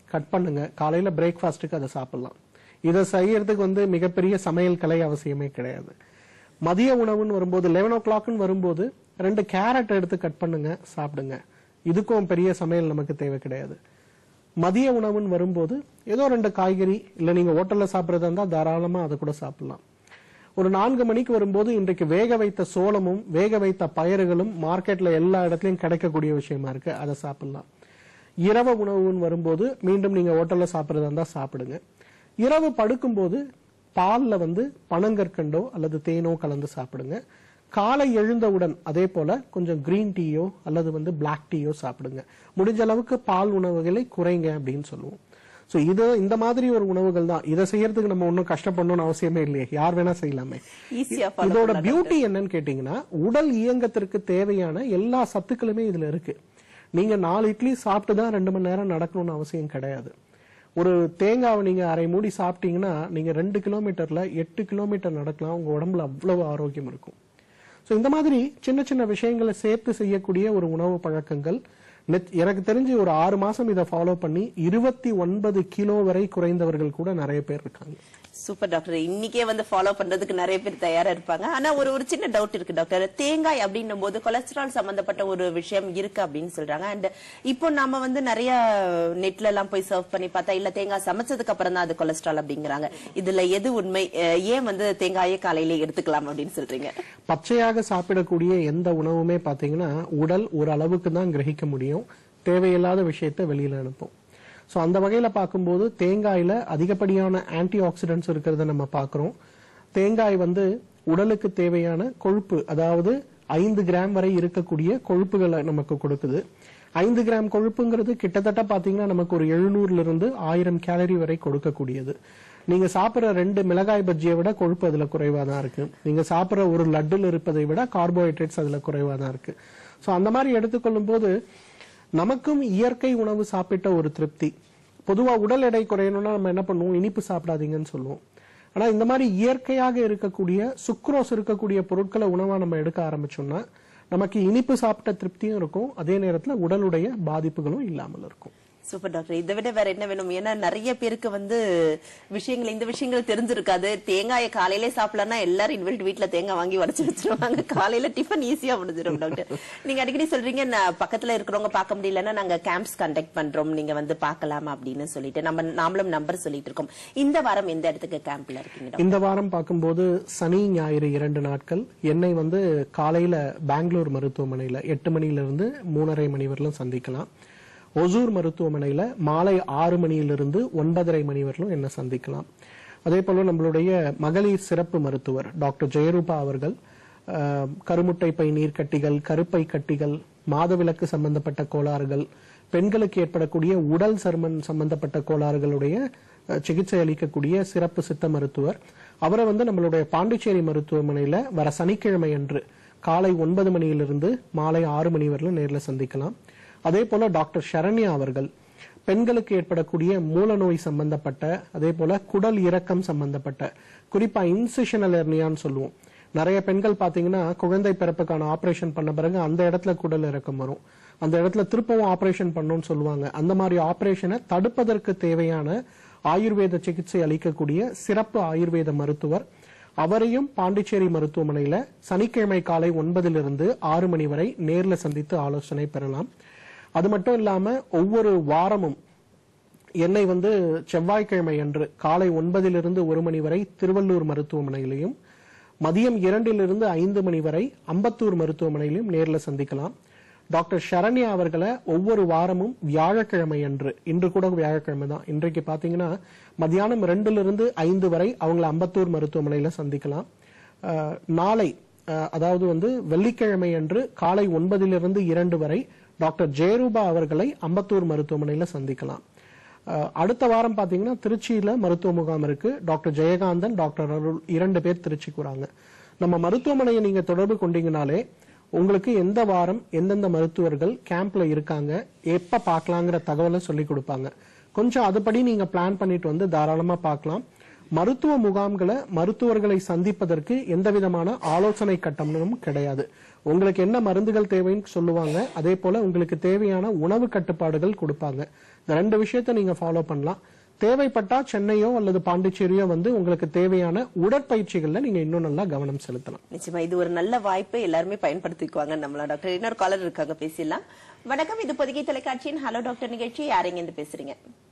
[SPEAKER 2] கட் பண்ணுங்க காலையில பிரேக்ஃபாஸ்ட்டுக்கு அதை சாப்பிடலாம் இதை செய்யறதுக்கு வந்து மிகப்பெரிய சமையல் கலை அவசியமே கிடையாது மதிய உணவுன்னு வரும்போது லெவன் ஓ கிளாக்னு வரும்போது ரெண்டு கேரட் எடுத்து கட் பண்ணுங்க சாப்பிடுங்க இதுக்கும் பெரிய சமையல் நமக்கு தேவை கிடையாது மதிய உணவுன்னு வரும்போது ஏதோ ரெண்டு காய்கறி இல்ல நீங்க ஹோட்டல்ல சாப்பிடுறதா இருந்தா தாராளமா அதை கூட சாப்பிடலாம் ஒரு நான்கு மணிக்கு வரும்போது இன்றைக்கு வேக வைத்த சோளமும் வேக வைத்த பயறுகளும் மார்க்கெட்ல எல்லா இடத்துலயும் கிடைக்கக்கூடிய விஷயமா இருக்கு அதை சாப்பிடலாம் இரவு உணவுன்னு வரும்போது மீண்டும் நீங்க ஹோட்டல்ல சாப்பிடுறதா இருந்தா சாப்பிடுங்க இரவு படுக்கும்போது பால்ல வந்து பனங்கற்கண்டோ அல்லது தேனோ கலந்து சாப்பிடுங்க காலை எழுந்தவுடன் அதே போல கொஞ்சம் கிரீன் டீயோ அல்லது வந்து பிளாக் டீயோ சாப்பிடுங்க முடிஞ்ச அளவுக்கு பால் உணவுகளை குறைங்க அப்படின்னு சொல்லுவோம் சோ இது இந்த மாதிரி ஒரு உணவுகள் தான் இதை செய்யறதுக்கு நம்ம ஒன்றும் கஷ்டப்படணும்னு அவசியமே இல்லையே யார் வேணா செய்யலாமே
[SPEAKER 1] ஈஸியா ஃபாலோ
[SPEAKER 2] இதோட பியூட்டி என்னன்னு கேட்டீங்கன்னா உடல் இயங்கத்திற்கு தேவையான எல்லா சத்துக்களுமே இதுல இருக்கு நீங்க நாலு இட்லி சாப்பிட்டு தான் ரெண்டு மணி நேரம் நடக்கணும்னு அவசியம் கிடையாது ஒரு தேங்காவை நீங்க அரை மூடி சாப்பிட்டீங்கன்னா நீங்க ரெண்டு கிலோமீட்டர்ல எட்டு கிலோமீட்டர் நடக்கலாம் உங்க உடம்புல அவ்வளவு ஆரோக்கியம் இருக்கும் சோ இந்த மாதிரி சின்ன சின்ன விஷயங்களை சேர்த்து செய்யக்கூடிய ஒரு உணவு பழக்கங்கள் நெத்- எனக்கு தெரிஞ்சு ஒரு ஆறு மாசம் இதை ஃபாலோ பண்ணி இருபத்தி ஒன்பது கிலோ வரை குறைந்தவர்கள் கூட நிறைய பேர் இருக்காங்க
[SPEAKER 1] சூப்பர் டாக்டர் இன்னைக்கே வந்து ஃபாலோ பண்றதுக்கு நிறைய பேர் தயாரா இருப்பாங்க ஆனா ஒரு ஒரு சின்ன டவுட் இருக்கு டாக்டர் தேங்காய் அப்படின்னும் போது கொலஸ்ட்ரால் சம்பந்தப்பட்ட ஒரு விஷயம் இருக்கு அப்படின்னு சொல்றாங்க அண்ட் இப்போ நாம வந்து நிறைய நெட்ல எல்லாம் போய் சர்வ் பண்ணி பார்த்தா இல்ல தேங்காய் சமைச்சதுக்கு அப்புறம் தான் அது கொலஸ்ட்ரால் அப்படிங்கிறாங்க இதுல எது உண்மை அஹ் ஏன் வந்து தேங்காயை காலையிலே எடுத்துக்கலாம் அப்படின்னு சொல்றீங்க
[SPEAKER 2] பச்சையாக சாப்பிடக்கூடிய எந்த உணவுமே பாத்தீங்கன்னா உடல் ஒரு அளவுக்கு தான் கிரகிக்க முடியும் தேவையில்லாத விஷயத்தை வெளியில அனுப்பும் சோ அந்த வகையில பார்க்கும்போது தேங்காயில அதிகப்படியான ஆன்டி ஆக்சிடென்ட்ஸ் இருக்கிறத நம்ம பார்க்கிறோம் தேங்காய் வந்து உடலுக்கு தேவையான கொழுப்பு அதாவது ஐந்து கிராம் வரை இருக்கக்கூடிய கொழுப்புகளை நமக்கு கொடுக்குது ஐந்து கிராம் கொழுப்புங்கிறது கிட்டத்தட்ட பாத்தீங்கன்னா நமக்கு ஒரு எழுநூறுல இருந்து ஆயிரம் கேலரி வரை கொடுக்கக்கூடியது நீங்க சாப்பிடுற ரெண்டு மிளகாய் பஜ்ஜியை விட கொழுப்பு அதுல குறைவா தான் இருக்கு நீங்க சாப்பிடுற ஒரு லட்டுல இருப்பதை விட கார்போஹைட்ரேட்ஸ் அதுல குறைவா தான் இருக்கு சோ அந்த மாதிரி எடுத்துக்கொள்ளும் போது நமக்கும் இயற்கை உணவு சாப்பிட்ட ஒரு திருப்தி பொதுவா உடல் எடை குறையணும்னா நம்ம என்ன பண்ணுவோம் இனிப்பு சாப்பிடாதீங்கன்னு சொல்லுவோம் ஆனா இந்த மாதிரி இயற்கையாக இருக்கக்கூடிய சுக்ரோஸ் இருக்கக்கூடிய பொருட்களை உணவா நம்ம எடுக்க ஆரம்பிச்சோம்னா நமக்கு இனிப்பு சாப்பிட்ட திருப்தியும் இருக்கும் அதே நேரத்துல உடலுடைய பாதிப்புகளும் இல்லாமல் இருக்கும்
[SPEAKER 1] சூப்பர் டாக்டர் இதை விட வேற என்ன வேணும் ஏன்னா நிறைய பேருக்கு வந்து விஷயங்கள் இந்த விஷயங்கள் தெரிஞ்சிருக்காது தேங்காயை காலையிலே சாப்பிடலன்னா எல்லாரும் இன்வெல்ட் வீட்ல தேங்காய் வாங்கி உடச்சு வச்சிருவாங்க காலையில டிஃபன் ஈஸியா முடிஞ்சிடும் டாக்டர் நீங்க அடிக்கடி சொல்றீங்க நான் பக்கத்துல இருக்கிறவங்க பார்க்க முடியலன்னா நாங்க கேம்ப்ஸ் கண்டக்ட் பண்றோம் நீங்க வந்து பார்க்கலாம் அப்படின்னு சொல்லிட்டு நம்ம நாமளும் நம்பர் சொல்லிட்டு இருக்கோம் இந்த வாரம் எந்த இடத்துக்கு கேம்ப்ல இருக்கீங்க டாக்டர்?
[SPEAKER 2] இந்த வாரம் பார்க்கும்போது சனி ஞாயிறு இரண்டு நாட்கள் என்னை வந்து காலையில பெங்களூர் மருத்துவமனையில எட்டு மணியில இருந்து மூணரை மணி வரலும் சந்திக்கலாம் ஒசூர் மருத்துவமனையில மாலை ஆறு மணியிலிருந்து ஒன்பதரை மணி வரலும் என்ன சந்திக்கலாம் அதே போல நம்மளுடைய மகளிர் சிறப்பு மருத்துவர் டாக்டர் ஜெயரூபா அவர்கள் அஹ், கருமுட்டை பை நீர்க்கட்டிகள் கருப்பை கட்டிகள் மாதவிலக்கு சம்பந்தப்பட்ட கோளாறுகள் பெண்களுக்கு ஏற்படக்கூடிய உடல் சருமன் சம்பந்தப்பட்ட கோளாறுகளுடைய அஹ், சிகிச்சை அளிக்கக்கூடிய சிறப்பு சித்த மருத்துவர் அவரை வந்து நம்மளுடைய பாண்டிச்சேரி மருத்துவமனையில வர சனிக்கிழமை அன்று காலை ஒன்பது மணியிலிருந்து மாலை ஆறு மணி வரலும் நேர்ல சந்திக்கலாம் அதே போல டாக்டர் சரண்யா அவர்கள் பெண்களுக்கு ஏற்படக்கூடிய மூல நோய் சம்பந்தப்பட்ட அதே போல குடல் இறக்கம் சம்பந்தப்பட்ட குறிப்பா இன்சிஷனல் எர்னியான்னு சொல்லுவோம் நிறைய பெண்கள் பாத்தீங்கன்னா குழந்தை பிறப்புக்கான ஆபரேஷன் பண்ண பிறகு அந்த இடத்துல குடல் இறக்கம் வரும் அந்த இடத்துல திருப்பவும் ஆபரேஷன் பண்ணணும்னு சொல்லுவாங்க அந்த மாதிரி ஆபரேஷனை தடுப்பதற்கு தேவையான ஆயுர்வேத சிகிச்சை அளிக்கக்கூடிய சிறப்பு ஆயுர்வேத மருத்துவர் அவரையும் பாண்டிச்சேரி மருத்துவமனையில சனிக்கிழமை காலை ஒன்பதிலிருந்து ஆறு மணி வரை நேர்ல சந்தித்து ஆலோசனை பெறலாம் அது மட்டும் இல்லாம ஒவ்வொரு வாரமும் என்னை வந்து செவ்வாய்க்கிழமை அன்று காலை ஒன்பதிலிருந்து ஒரு மணி வரை திருவள்ளூர் மருத்துவமனையிலையும் மதியம் இரண்டிலிருந்து ஐந்து மணி வரை அம்பத்தூர் மருத்துவமனையிலும் நேர்ல சந்திக்கலாம் டாக்டர் சரண்யா அவர்களை ஒவ்வொரு வாரமும் வியாழக்கிழமை அன்று இன்று கூட வியாழக்கிழமை தான் இன்றைக்கு பாத்தீங்கன்னா மதியானம் ரெண்டுல இருந்து ஐந்து வரை அவங்கள அம்பத்தூர் மருத்துவமனையில சந்திக்கலாம் அஹ், நாளை அஹ், அதாவது வந்து வெள்ளிக்கிழமை அன்று காலை ஒன்பதிலிருந்து இரண்டு வரை டாக்டர் ஜெயரூபா அவர்களை அம்பத்தூர் மருத்துவமனையில சந்திக்கலாம் அஹ், அடுத்த வாரம் பாத்தீங்கன்னா திருச்சியில மருத்துவ முகாம் இருக்கு டாக்டர் ஜெயகாந்தன் டாக்டர் அருள் இரண்டு பேர் திருச்சிக்கு வராங்க நம்ம மருத்துவமனையை நீங்க தொடர்பு கொண்டீங்கனாலே உங்களுக்கு எந்த வாரம் எந்தெந்த மருத்துவர்கள் கேம்ப்ல இருக்காங்க எப்ப பார்க்கலாங்கிற தகவலை சொல்லி கொடுப்பாங்க கொஞ்சம் அதுபடி நீங்க பிளான் பண்ணிட்டு வந்து தாராளமா பார்க்கலாம் மருத்துவ முகாம்களை மருத்துவர்களை சந்திப்பதற்கு எந்த விதமான ஆலோசனை கட்டணமும் கிடையாது உங்களுக்கு என்ன மருந்துகள் தேவைன்னு சொல்லுவாங்க அதே போல உங்களுக்கு தேவையான உணவு கட்டுப்பாடுகள் கொடுப்பாங்க இந்த ரெண்டு விஷயத்தை நீங்க ஃபாலோ பண்ணலாம் தேவைப்பட்டா சென்னையோ அல்லது பாண்டிச்சேரியோ வந்து உங்களுக்கு தேவையான உடற்பயிற்சிகள்ல நீங்க இன்னும் நல்லா கவனம் செலுத்தலாம்
[SPEAKER 1] நிச்சயமா இது ஒரு நல்ல வாய்ப்பு எல்லாருமே பயன்படுத்திக்குவாங்க நம்மள டாக்டர் இன்னொரு காலர் இருக்காங்க பேசிடலாம் வணக்கம் இது பொதிகை தொலைக்காட்சியின் ஹலோ டாக்டர் நிகழ்ச்சி யாருங்க இருந்து பேசுறீங்க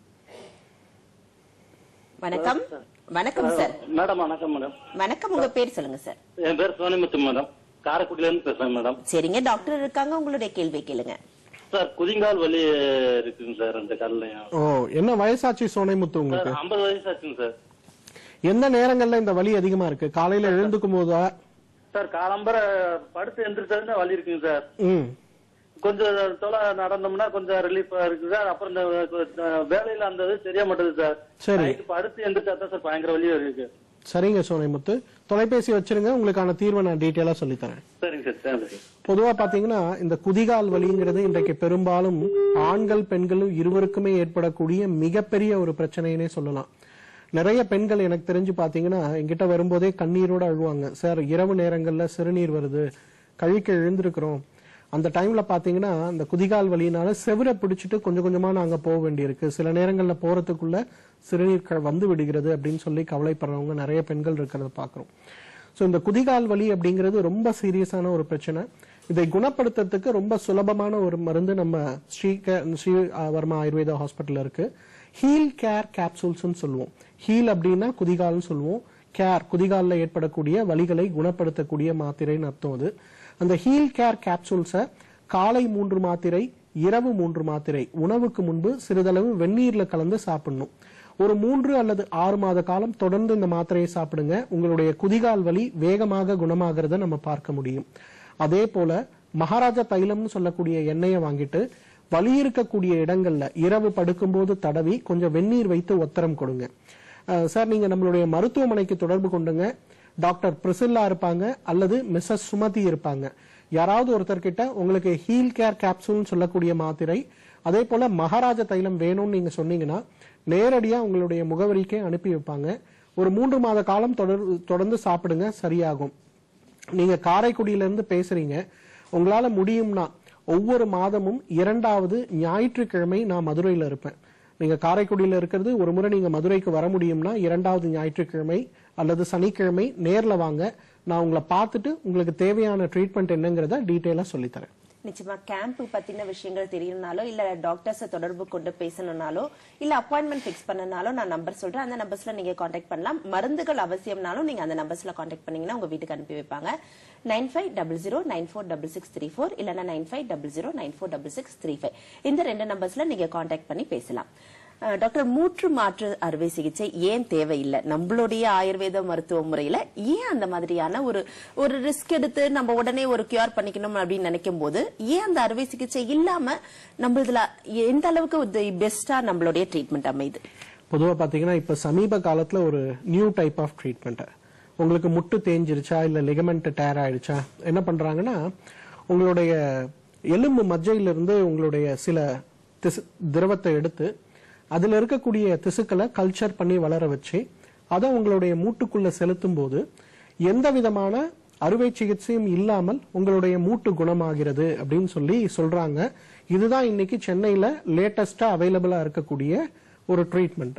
[SPEAKER 1] வணக்கம் வணக்கம் சார்
[SPEAKER 4] மேடம் வணக்கம் மேடம்
[SPEAKER 1] வணக்கம் உங்க பேர் சொல்லுங்க சார்
[SPEAKER 4] என் பேர் சோனிமுத்து மேடம் காரைக்குடியில இருந்து பேசுறேன் மேடம்
[SPEAKER 1] சரிங்க டாக்டர் இருக்காங்க உங்களுடைய கேள்வி கேளுங்க
[SPEAKER 4] சார் குதிங்கால் வலி இருக்குங்க சார் அந்த கால்லையும்
[SPEAKER 2] ஓ என்ன வயசாச்சு சோனைமுத்து
[SPEAKER 4] சார்
[SPEAKER 2] உங்களுக்கு
[SPEAKER 4] ஐம்பது வயசு ஆச்சுங்க சார்
[SPEAKER 2] எந்த நேரங்கள்ல இந்த வலி அதிகமா இருக்கு காலையில எழுந்துக்கும் போதா
[SPEAKER 4] சார் காலம்பர படுத்து எந்திரிச்சதுன்னா வலி இருக்குங்க சார்
[SPEAKER 2] ம்
[SPEAKER 4] கொஞ்சம் தொலை நடந்தோம்னா கொஞ்சம் ரிலீஃபா இருக்கு சார் அப்புறம் இந்த அஹ், வேலையில அந்த இது தெரிய மாட்டேது சார்
[SPEAKER 2] சரி.
[SPEAKER 4] நைட்டு படுத்து எந்திரிச்சா தான் சார் பயங்கர வலியா இருக்கு
[SPEAKER 2] சரிங்க சோனைமுத்து தொலைபேசி வச்சிருங்க உங்களுக்கான தீர்வை நான் டீட்டெயிலா சொல்லித்தரேன்
[SPEAKER 4] சரிங்க சார் சரி
[SPEAKER 2] பொதுவா பாத்தீங்கன்னா இந்த குதிகால் வலிங்கிறது இன்றைக்கு பெரும்பாலும் ஆண்கள் பெண்களும் இருவருக்குமே ஏற்படக்கூடிய மிகப்பெரிய ஒரு பிரச்சனைனே சொல்லலாம் நிறைய பெண்கள் எனக்கு தெரிஞ்சு பாத்தீங்கன்னா என்கிட்ட வரும்போதே கண்ணீரோட அழுவாங்க சார் இரவு நேரங்கள்ல சிறுநீர் வருது கழிக்க எழுந்திருக்கிறோம் அந்த டைம்ல பாத்தீங்கன்னா அந்த குதிகால் வலியினால செவரை பிடிச்சிட்டு கொஞ்சம் கொஞ்சமா நாங்க போக வேண்டியிருக்கு சில நேரங்கள்ல போறதுக்குள்ள சிறுநீர் க- வந்து விடுகிறது அப்படின்னு சொல்லி கவலைப்படுறவங்க நிறைய பெண்கள் இருக்கிறத பாக்குறோம் ஸோ இந்த குதிகால் வலி அப்படிங்கிறது ரொம்ப சீரியஸான ஒரு பிரச்சனை இதை குணப்படுத்துறதுக்கு ரொம்ப சுலபமான ஒரு மருந்து நம்ம ஸ்ரீ க- ஸ்ரீ அஹ், வர்மா ஆயுர்வேதா ஹாஸ்பிட்டல் இருக்கு ஹீல் கேர் கேப்சூல்ஸ்னு சொல்லுவோம் ஹீல் அப்படின்னா குதிகால்னு சொல்லுவோம் கேர் குதிகாலில் ஏற்படக்கூடிய வலிகளை குணப்படுத்தக்கூடிய மாத்திரைன்னு அர்த்தம் அது அந்த ஹீல் கேர் கேப்சூல்ஸை காலை மூன்று மாத்திரை இரவு மூன்று மாத்திரை உணவுக்கு முன்பு சிறிதளவு வெந்நீர்ல கலந்து சாப்பிடணும் ஒரு மூன்று அல்லது ஆறு மாத காலம் தொடர்ந்து இந்த மாத்திரையை சாப்பிடுங்க உங்களுடைய குதிகால் வலி வேகமாக குணமாகிறத நம்ம பார்க்க முடியும் அதே போல மகாராஜா தைலம்னு சொல்லக்கூடிய எண்ணெயை வாங்கிட்டு வலி இருக்கக்கூடிய இடங்கள்ல இரவு படுக்கும்போது தடவி கொஞ்சம் வெந்நீர் வைத்து ஒத்தரம் கொடுங்க அஹ் சார் நீங்க நம்மளுடைய மருத்துவமனைக்கு தொடர்பு கொண்டுங்க டாக்டர் பிரிசில்லா இருப்பாங்க அல்லது மிஸ்ஸஸ் சுமதி இருப்பாங்க யாராவது ஒருத்தர் கிட்ட உங்களுக்கு ஹீல் கேர் கேப்சூல்னு சொல்லக்கூடிய மாத்திரை அதே போல மகாராஜா தைலம் வேணும்னு நீங்க சொன்னீங்கன்னா நேரடியா உங்களுடைய முகவரிக்கே அனுப்பி வைப்பாங்க ஒரு மூன்று மாத காலம் தொடர் தொடர்ந்து சாப்பிடுங்க சரியாகும் நீங்க காரைக்குடியில இருந்து பேசுறீங்க உங்களால முடியும்னா ஒவ்வொரு மாதமும் இரண்டாவது ஞாயிற்றுக்கிழமை நான் மதுரையில இருப்பேன் நீங்க காரைக்குடியில இருக்கிறது ஒரு முறை நீங்க மதுரைக்கு வர முடியும்னா இரண்டாவது ஞாயிற்றுக்கிழமை அல்லது சனிக்கிழமை நேர்ல வாங்க நான் உங்களை பார்த்துட்டு உங்களுக்கு தேவையான ட்ரீட்மெண்ட் என்னங்கிறத டீட்டெயிலா சொல்லித்தரேன்
[SPEAKER 1] நிச்சயமா கேம்ப் பத்தின விஷயங்கள் தெரியணும்னாலோ இல்ல டாக்டர்ஸ தொடர்பு கொண்டு பேசணும்னாலோ இல்ல அப்பாயின்மெண்ட் ஃபிக்ஸ் பண்ணனாலோ நான் நம்பர் சொல்றேன் அந்த நம்பர்ஸ்ல நீங்க காண்டாக்ட் பண்ணலாம் மருந்துகள் அவசியம்னாலும் நீங்க அந்த நம்பர்ஸ்ல காண்டாக்ட் பண்ணீங்கன்னா உங்க வீட்டுக்கு அனுப்பி வைப்பாங்க nine five double zero nine four double six three four இல்லைன்னா nine five double zero nine four double six three five இந்த ரெண்டு நம்பர்ஸ்ல நீங்க காண்டாக்ட் பண்ணி பேசலாம் அஹ் டாக்டர் மூற்று மாற்று அறுவை சிகிச்சை ஏன் தேவையில்லை நம்மளுடைய ஆயுர்வேத மருத்துவ முறையில ஏன் அந்த மாதிரியான ஒரு ஒரு ரிஸ்க் எடுத்து நம்ம உடனே ஒரு கியூர் பண்ணிக்கணும் அப்படின்னு நினைக்கும் போது ஏன் அந்த அறுவை சிகிச்சை இல்லாம நம்ம இதுல எந்த அளவுக்கு பெஸ்டா நம்மளுடைய ட்ரீட்மெண்ட் அமையுது
[SPEAKER 2] பொதுவா பாத்தீங்கன்னா இப்ப சமீப காலத்துல ஒரு நியூ டைப் ஆஃப் ட்ரீட்மெண்ட் உங்களுக்கு முட்டு தேஞ்சிருச்சா இல்ல லிகமெண்ட் டேர் ஆயிடுச்சா என்ன பண்றாங்கன்னா உங்களுடைய எலும்பு மஜ்ஜையிலிருந்து உங்களுடைய சில திசு திரவத்தை எடுத்து அதுல இருக்கக்கூடிய திசுக்களை கல்ச்சர் பண்ணி வளர வச்சு அதை உங்களுடைய மூட்டுக்குள்ள செலுத்தும் போது எந்த விதமான அறுவை சிகிச்சையும் இல்லாமல் உங்களுடைய மூட்டு குணமாகிறது அப்படின்னு சொல்லி சொல்றாங்க இதுதான் இன்னைக்கு சென்னையில லேட்டஸ்டா அவைலபிளா இருக்கக்கூடிய ஒரு ட்ரீட்மெண்ட்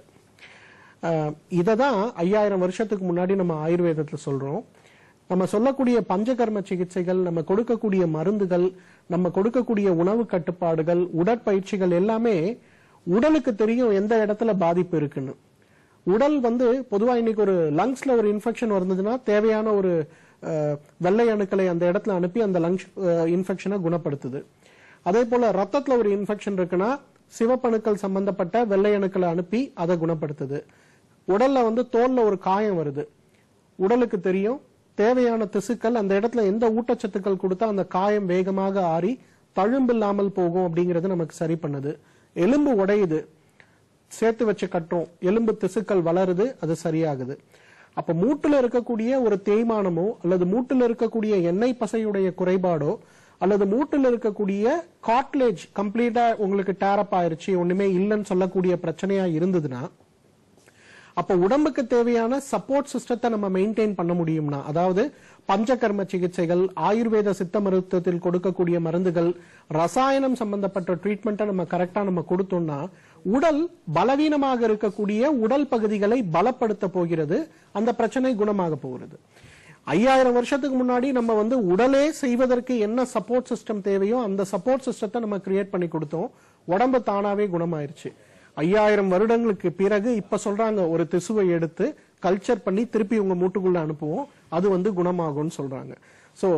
[SPEAKER 2] இதை தான் ஐயாயிரம் வருஷத்துக்கு முன்னாடி நம்ம ஆயுர்வேதத்துல சொல்றோம் நம்ம சொல்லக்கூடிய பஞ்சகர்ம சிகிச்சைகள் நம்ம கொடுக்கக்கூடிய மருந்துகள் நம்ம கொடுக்கக்கூடிய உணவு கட்டுப்பாடுகள் உடற்பயிற்சிகள் எல்லாமே உடலுக்கு தெரியும் எந்த இடத்துல பாதிப்பு இருக்குன்னு உடல் வந்து பொதுவா இன்னைக்கு ஒரு லங்ஸ்ல ஒரு இன்ஃபெக்ஷன் வந்ததுன்னா தேவையான ஒரு அஹ், வெள்ளை அணுக்களை அந்த இடத்துல அனுப்பி அந்த லங்ஸ் இன்ஃபெக்ஷனை குணப்படுத்துது அதே போல ரத்தத்துல ஒரு இன்ஃபெக்ஷன் இருக்குன்னா சிவப்பணுக்கள் சம்பந்தப்பட்ட வெள்ளை அணுக்களை அனுப்பி அதை குணப்படுத்துது உடல்ல வந்து தோல்ல ஒரு காயம் வருது உடலுக்கு தெரியும் தேவையான திசுக்கள் அந்த இடத்துல எந்த ஊட்டச்சத்துக்கள் கொடுத்தா அந்த காயம் வேகமாக ஆறி தழும்பில்லாமல் போகும் அப்படிங்கறது நமக்கு சரி பண்ணுது எலும்பு உடையுது சேர்த்து வச்சு கட்டுறோம் எலும்பு திசுக்கள் வளருது அது சரியாகுது அப்ப மூட்டுல இருக்கக்கூடிய ஒரு தேய்மானமோ அல்லது மூட்டுல இருக்கக்கூடிய எண்ணெய் பசையுடைய குறைபாடோ அல்லது மூட்டுல இருக்கக்கூடிய காட்லேஜ் கம்ப்ளீட்டா உங்களுக்கு டேரப் ஆயிருச்சு ஒண்ணுமே இல்லைன்னு சொல்லக்கூடிய பிரச்சனையா இருந்ததுன்னா அப்ப உடம்புக்கு தேவையான சப்போர்ட் சிஸ்டத்தை நம்ம மெயின்டைன் பண்ண முடியும்னா அதாவது பஞ்சகர்ம சிகிச்சைகள் ஆயுர்வேத சித்த மருத்துவத்தில் கொடுக்கக்கூடிய மருந்துகள் ரசாயனம் சம்பந்தப்பட்ட ட்ரீட்மெண்ட்டை நம்ம கரெக்டா நம்ம கொடுத்தோம்னா உடல் பலவீனமாக இருக்கக்கூடிய உடல் பகுதிகளை பலப்படுத்த போகிறது அந்த பிரச்சனை குணமாக போகிறது ஐயாயிரம் வருஷத்துக்கு முன்னாடி நம்ம வந்து உடலே செய்வதற்கு என்ன சப்போர்ட் சிஸ்டம் தேவையோ அந்த சப்போர்ட் சிஸ்டத்தை நம்ம கிரியேட் பண்ணி கொடுத்தோம் உடம்பு தானாவே குணமாயிருச்சு ஐயாயிரம் வருடங்களுக்கு பிறகு இப்ப சொல்றாங்க ஒரு திசுவை எடுத்து கல்ச்சர் பண்ணி திருப்பி உங்க மூட்டுக்குள்ள அனுப்புவோம் அது வந்து குணமாகும்னு சொல்றாங்க சோ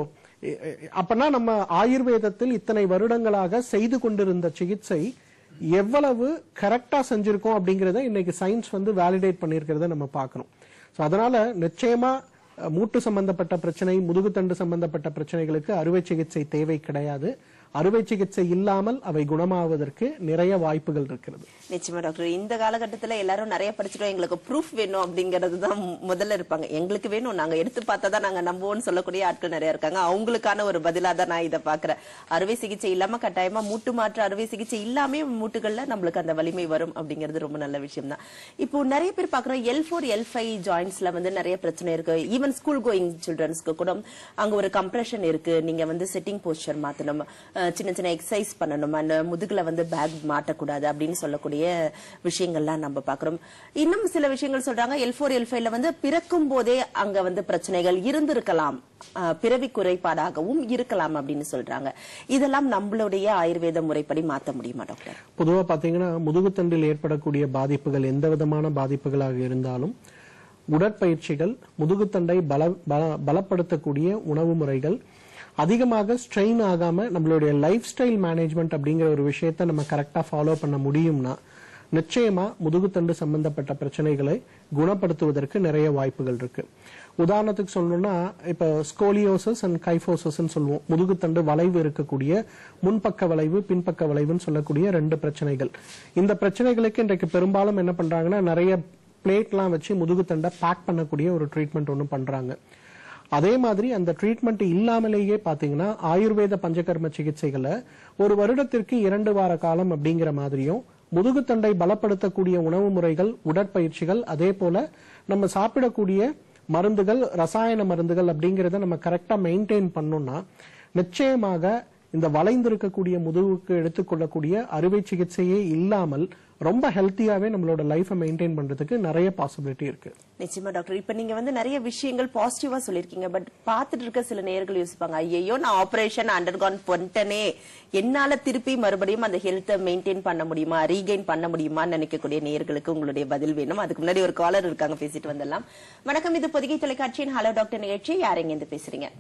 [SPEAKER 2] அப்பனா நம்ம ஆயுர்வேதத்தில் இத்தனை வருடங்களாக செய்து கொண்டிருந்த சிகிச்சை எவ்வளவு கரெக்டா செஞ்சிருக்கோம் அப்படிங்கறத இன்னைக்கு சயின்ஸ் வந்து வேலிடேட் பண்ணியிருக்கிறத நம்ம பார்க்கணும் சோ அதனால நிச்சயமா அஹ், மூட்டு சம்பந்தப்பட்ட பிரச்சனை முதுகுத்தண்டு சம்பந்தப்பட்ட பிரச்சனைகளுக்கு அறுவை சிகிச்சை தேவை கிடையாது அறுவை சிகிச்சை இல்லாமல் அவை குணமாவதற்கு நிறைய வாய்ப்புகள் இருக்கிறது
[SPEAKER 1] நிச்சயமா டாக்டர் இந்த காலகட்டத்துல எல்லாரும் நிறைய படிச்சிட்டோம் எங்களுக்கு ப்ரூஃப் வேணும் அப்படிங்கறது தான் முதல்ல இருப்பாங்க எங்களுக்கு வேணும் நாங்க எடுத்து பார்த்தா தான் நாங்க நம்புவோம்னு சொல்லக்கூடிய ஆட்கள் நிறைய இருக்காங்க அவங்களுக்கான ஒரு பதிலா தான் நான் இதை பாக்குறேன் அறுவை சிகிச்சை இல்லாம கட்டாயமா மூட்டு மாற்று அறுவை சிகிச்சை இல்லாமே மூட்டுகள்ல நம்மளுக்கு அந்த வலிமை வரும் அப்படிங்கிறது ரொம்ப நல்ல விஷயம் தான் இப்போ நிறைய பேர் பாக்குறோம் எல் ஃபோர் எல் ஃபைவ் ஜாயின்ஸ்ல வந்து நிறைய பிரச்சனை இருக்கு ஈவன் ஸ்கூல் கோயிங் சில்ட்ரன்ஸ்க்கு கூட அங்க ஒரு கம்ப்ரெஷன் இருக்கு நீங்க வந்து செட்டிங் போஸ்டர் மாத்தணும் அஹ் சின்ன சின்ன எக்ஸசைஸ் பண்ணணும் அந்த முதுகுல வந்து பேக் மாட்டக்கூடாது அப்படின்னு சொல்லக்கூடிய விஷயங்கள்லாம் நம்ம பாக்குறோம் இன்னும் சில விஷயங்கள் சொல்றாங்க எல் ஃபோர் எல் ஃபைவ்ல வந்து பிறக்கும் போதே அங்க வந்து பிரச்சனைகள் இருந்திருக்கலாம் அஹ் பிறவி குறைபாடாகவும் இருக்கலாம் அப்படின்னு சொல்றாங்க இதெல்லாம் நம்மளுடைய ஆயுர்வேத முறைப்படி மாத்த முடியுமா டாக்டர்
[SPEAKER 2] பொதுவா பாத்தீங்கன்னா முதுகுத்தண்டில் ஏற்படக்கூடிய பாதிப்புகள் எந்த விதமான பாதிப்புகளாக இருந்தாலும் உடற்பயிற்சிகள் முதுகுத்தண்டை பல பல- பலப்படுத்தக்கூடிய உணவு முறைகள் அதிகமாக ஸ்ட்ரெயின் ஆகாம நம்மளுடைய லைஃப் ஸ்டைல் மேனேஜ்மெண்ட் அப்படிங்கிற ஒரு விஷயத்தை நம்ம கரெக்டா ஃபாலோ பண்ண முடியும்னா நிச்சயமா முதுகுத்தண்டு சம்பந்தப்பட்ட பிரச்சனைகளை குணப்படுத்துவதற்கு நிறைய வாய்ப்புகள் இருக்கு உதாரணத்துக்கு சொல்லணும்னா இப்ப ஸ்கோலியோசஸ் அண்ட் கைஃபோசஸ் சொல்லுவோம் முதுகுத்தண்டு வளைவு இருக்கக்கூடிய முன்பக்க வளைவு பின்பக்க வளைவுன்னு சொல்லக்கூடிய ரெண்டு பிரச்சனைகள் இந்த பிரச்சனைகளுக்கு இன்றைக்கு பெரும்பாலும் என்ன பண்றாங்கன்னா நிறைய பிளேட்லாம் வச்சு முதுகுத்தண்டை பேக் பண்ணக்கூடிய ஒரு ட்ரீட்மெண்ட் ஒன்று பண்றாங்க அதே மாதிரி அந்த ட்ரீட்மெண்ட் இல்லாமலேயே பாத்தீங்கன்னா ஆயுர்வேத பஞ்சகர்ம சிகிச்சைகளை ஒரு வருடத்திற்கு இரண்டு வார காலம் அப்படிங்கிற மாதிரியும் முதுகுத்தண்டை பலப்படுத்தக்கூடிய உணவு முறைகள் உடற்பயிற்சிகள் அதே போல நம்ம சாப்பிடக்கூடிய மருந்துகள் ரசாயன மருந்துகள் அப்படிங்கறத நம்ம கரெக்டா மெயின்டைன் பண்ணோம்னா நிச்சயமாக இந்த வளைந்திருக்கக்கூடிய முதுகுக்கு எடுத்துக்கொள்ளக்கூடிய அறுவை சிகிச்சையே இல்லாமல் ரொம்ப ஹெல்த்தியாவே நம்மளோட லைஃபை மெயின்டைன் பண்றதுக்கு நிறைய பாசிபிலிட்டி இருக்கு
[SPEAKER 1] நிச்சயமா டாக்டர் இப்ப நீங்க வந்து நிறைய விஷயங்கள் பாசிட்டிவா சொல்லிருக்கீங்க பட் பாத்துட்டு இருக்க சில நேர்கள் யோசிப்பாங்க ஐயோ நான் ஆபரேஷன் அண்டர்கான் பண்ணிட்டனே என்னால திருப்பி மறுபடியும் அந்த ஹெல்த்தை மெயின்டைன் பண்ண முடியுமா ரீகெயின் பண்ண முடியுமான்னு நினைக்கக்கூடிய நேர்களுக்கு உங்களுடைய பதில் வேணும் அதுக்கு முன்னாடி ஒரு காலர் இருக்காங்க பேசிட்டு வந்துடலாம் வணக்கம் இது பொதிகை தொலைக்காட்சியின் ஹலோ டாக்டர் நிகழ்ச்சி யாருங்க இருந்து பேசுறீங்க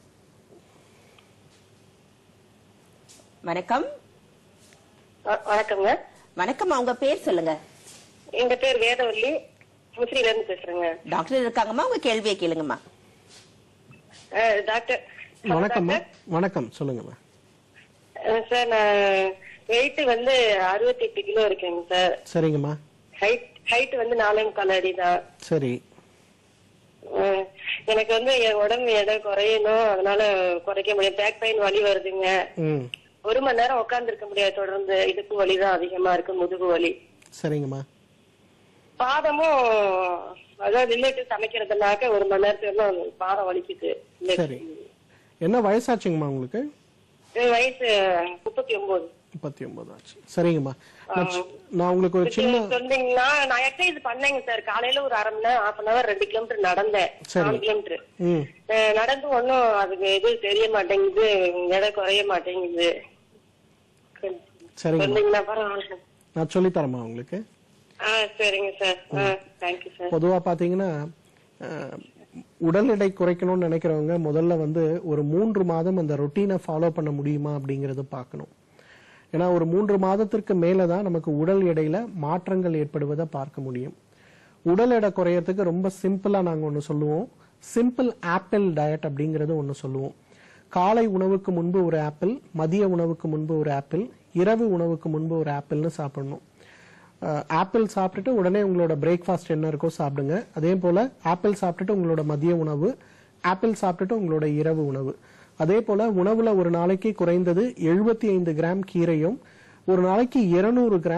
[SPEAKER 1] வணக்கம்
[SPEAKER 6] வ- வணக்கங்க
[SPEAKER 1] வணக்கம் உங்க பேர் சொல்லுங்க
[SPEAKER 6] எங்க பேர் வேதவல்லி முசிறில இருந்து பேசுறேங்க
[SPEAKER 1] டாக்டர் இருக்காங்கம்மா உங்க கேள்வியை கேளுங்கம்மா
[SPEAKER 6] அஹ், டாக்டர்
[SPEAKER 2] வணக்கம்மா வணக்கம் சொல்லுங்கம்மா
[SPEAKER 6] அஹ், சார் நான் வெயிட் வந்து அறுபத்தி எட்டு கிலோ இருக்கேங்க சார்
[SPEAKER 2] சரிங்கம்மா
[SPEAKER 6] ஹைட் ஹைட் வந்து நாலே முக்கால் அடி தான்
[SPEAKER 2] சரி
[SPEAKER 6] அஹ், எனக்கு வந்து என் உடம்பு எடை குறையணும் அதனால குறைக்க முடியும் பேக் பெயின் வலி வருதுங்க
[SPEAKER 2] ம்
[SPEAKER 6] ஒரு மணி நேரம் உட்கார்ந்து இருக்க முடியாது தொடர்ந்து இடுப்பு வலி தான் அதிகமா இருக்கு முதுகு வலி
[SPEAKER 2] சரிங்கம்மா
[SPEAKER 6] பாதமும் அதாவது நின்றுட்டு சமைக்கிறதுனாக்க ஒரு மணி நேரத்துக்கு பாதம் வலிக்குது
[SPEAKER 2] சரி என்ன வயசாச்சுங்கம்மா உங்களுக்கு
[SPEAKER 6] என் வயசு முப்பத்தி ஒன்பது
[SPEAKER 2] முப்பத்தி ஒன்பது ஆச்சு சரிங்கம்மா நான் சி- நான் உங்களுக்கு ஒரு சின்ன
[SPEAKER 6] சொன்னீங்கன்னா நான் எக்ஸசைஸ் பண்ணேங்க சார் காலையில ஒரு அரை மணி நேரம் ஹாஃப் அன் அவர் ரெண்டு கிலோமீட்டர் நடந்தேன்
[SPEAKER 2] சரி.
[SPEAKER 6] நாலு கிலோமீட்டர்
[SPEAKER 2] ம்
[SPEAKER 6] நடந்து ஒன்னும் அதுக்கு எது தெரிய மாட்டேங்குது எடை குறைய மாட்டேங்குது
[SPEAKER 2] சரிங்கம்மா
[SPEAKER 6] சொன்னீங்கன்னா பரவாயில்ல
[SPEAKER 2] நான் சொல்லித்தரேம்மா உங்களுக்கு
[SPEAKER 6] ஆ சரிங்க சார் ஆ தேங்க்யூ சார்
[SPEAKER 2] பொதுவா பாத்தீங்கன்னா அஹ், உடல் எடை குறைக்கணும்னு நினைக்கிறவங்க முதல்ல வந்து ஒரு மூன்று மாதம் அந்த ரொட்டீனை ஃபாலோ பண்ண முடியுமா அப்படிங்கறத பார்க்கணும் ஏன்னா ஒரு மூன்று மாதத்திற்கு மேல தான் நமக்கு உடல் எடையில மாற்றங்கள் ஏற்படுவதை பார்க்க முடியும் உடல் எடை குறையறதுக்கு ரொம்ப சிம்பிளா நாங்க ஒன்னு சொல்லுவோம் சிம்பிள் ஆப்பிள் டயட் அப்படிங்கறது ஒன்னு சொல்லுவோம் காலை உணவுக்கு முன்பு ஒரு ஆப்பிள் மதிய உணவுக்கு முன்பு ஒரு ஆப்பிள் இரவு உணவுக்கு முன்பு ஒரு ஆப்பிள்னு சாப்பிடணும் அஹ், ஆப்பிள் சாப்பிட்டுட்டு உடனே உங்களோட பிரேக்ஃபாஸ்ட் என்ன இருக்கோ சாப்பிடுங்க அதே போல ஆப்பிள் சாப்பிட்டுட்டு உங்களோட மதிய உணவு ஆப்பிள் சாப்பிட்டுட்டு உங்களோட இரவு உணவு அதே போல உணவுல ஒரு நாளைக்கு குறைந்தது எழுபத்தி ஐந்து கிராம் கீரையும் ஒரு நாளைக்கு இருநூறு கிராம்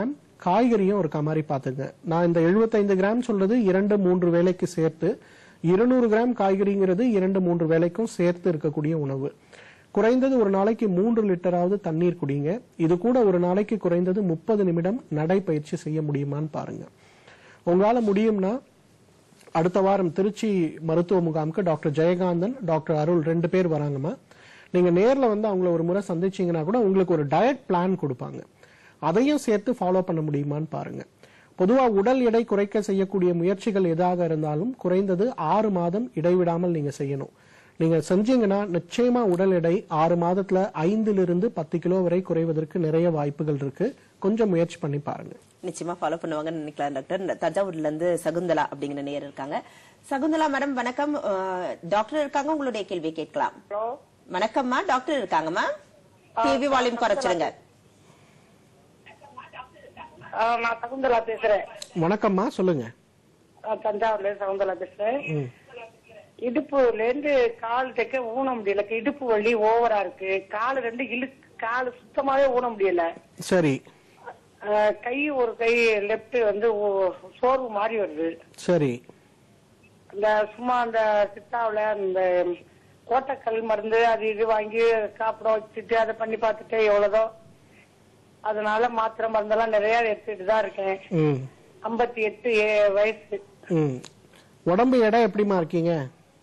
[SPEAKER 2] காய்கறியும் இருக்கா மாதிரி பாத்துங்க நான் இந்த 75 கிராம் சொல்றது இரண்டு மூன்று வேளைக்கு சேர்த்து இருநூறு கிராம் காய்கறிங்கிறது இரண்டு மூன்று வேளைக்கும் சேர்த்து இருக்கக்கூடிய உணவு குறைந்தது ஒரு நாளைக்கு மூன்று லிட்டராவது தண்ணீர் குடிங்க இது கூட ஒரு நாளைக்கு குறைந்தது முப்பது நிமிடம் நடைப்பயிற்சி செய்ய முடியுமான்னு பாருங்க உங்களால முடியும்னா அடுத்த வாரம் திருச்சி மருத்துவ முகாமுக்கு டாக்டர் ஜெயகாந்தன் டாக்டர் அருள் ரெண்டு பேர் வராங்கம்மா நீங்க நேர்ல வந்து அவங்கள ஒரு முறை சந்திச்சீங்கன்னா கூட உங்களுக்கு ஒரு டயட் பிளான் கொடுப்பாங்க அதையும் சேர்த்து ஃபாலோ பண்ண முடியுமான்னு பாருங்க பொதுவா உடல் எடை குறைக்க செய்யக்கூடிய முயற்சிகள் எதாக இருந்தாலும் குறைந்தது ஆறு மாதம் இடைவிடாமல் நீங்க செய்யணும் நீங்க செஞ்சீங்கன்னா நிச்சயமா உடல் எடை ஆறு மாதத்துல ஐந்திலிருந்து பத்து கிலோ வரை குறைவதற்கு நிறைய வாய்ப்புகள் இருக்கு கொஞ்சம் முயற்சி பண்ணி பாருங்க
[SPEAKER 1] நிச்சயமா ஃபாலோ பண்ணுவாங்கன்னு நினைக்கலாம் டாக்டர் இந்த தஞ்சாவூர்ல இருந்து சகுந்தலா அப்படிங்கிற நேயர் இருக்காங்க சகுந்தலா மேடம் வணக்கம் அஹ், டாக்டர் இருக்காங்க உங்களுடைய கேள்வியை கேட்கலாம்
[SPEAKER 7] ஹலோ
[SPEAKER 1] வணக்கம்மா டாக்டர் இருக்காங்கம்மா டிவி வால்யூம் குறைச்சிருங்க
[SPEAKER 7] நான் சகுந்தலா பேசுறேன்
[SPEAKER 2] வணக்கம்மா சொல்லுங்க
[SPEAKER 7] நான் தஞ்சாவூர்ல இருந்து சகுந்தலா பேசுறேன்
[SPEAKER 2] ம்.
[SPEAKER 7] இடுப்புல இருந்து கால் தைக்க ஊன முடியல இடுப்பு வலி ஓவரா இருக்கு கால் ரெண்டு இழு கால் சுத்தமாவே ஊன முடியல
[SPEAKER 2] சரி
[SPEAKER 7] அஹ், கை ஒரு கை லெப்ட் வந்து ஓ- சோர்வு மாதிரி வருது
[SPEAKER 2] சரி
[SPEAKER 7] இந்த சும்மா அந்த சித்தாவுல இந்த கோட்டக்கல் மருந்து அது இது வாங்கி சாப்பிட வச்சுட்டு அதை பண்ணி பார்த்துட்டு எவ்வளவுதோ அதனால மாத்திரை மருந்தெல்லாம் நிறைய எடுத்துட்டு தான் இருக்கேன்
[SPEAKER 2] ம்
[SPEAKER 7] ஐம்பத்தி எட்டு வயசு
[SPEAKER 2] ம் உடம்பு எடை எப்படிமா இருக்கீங்க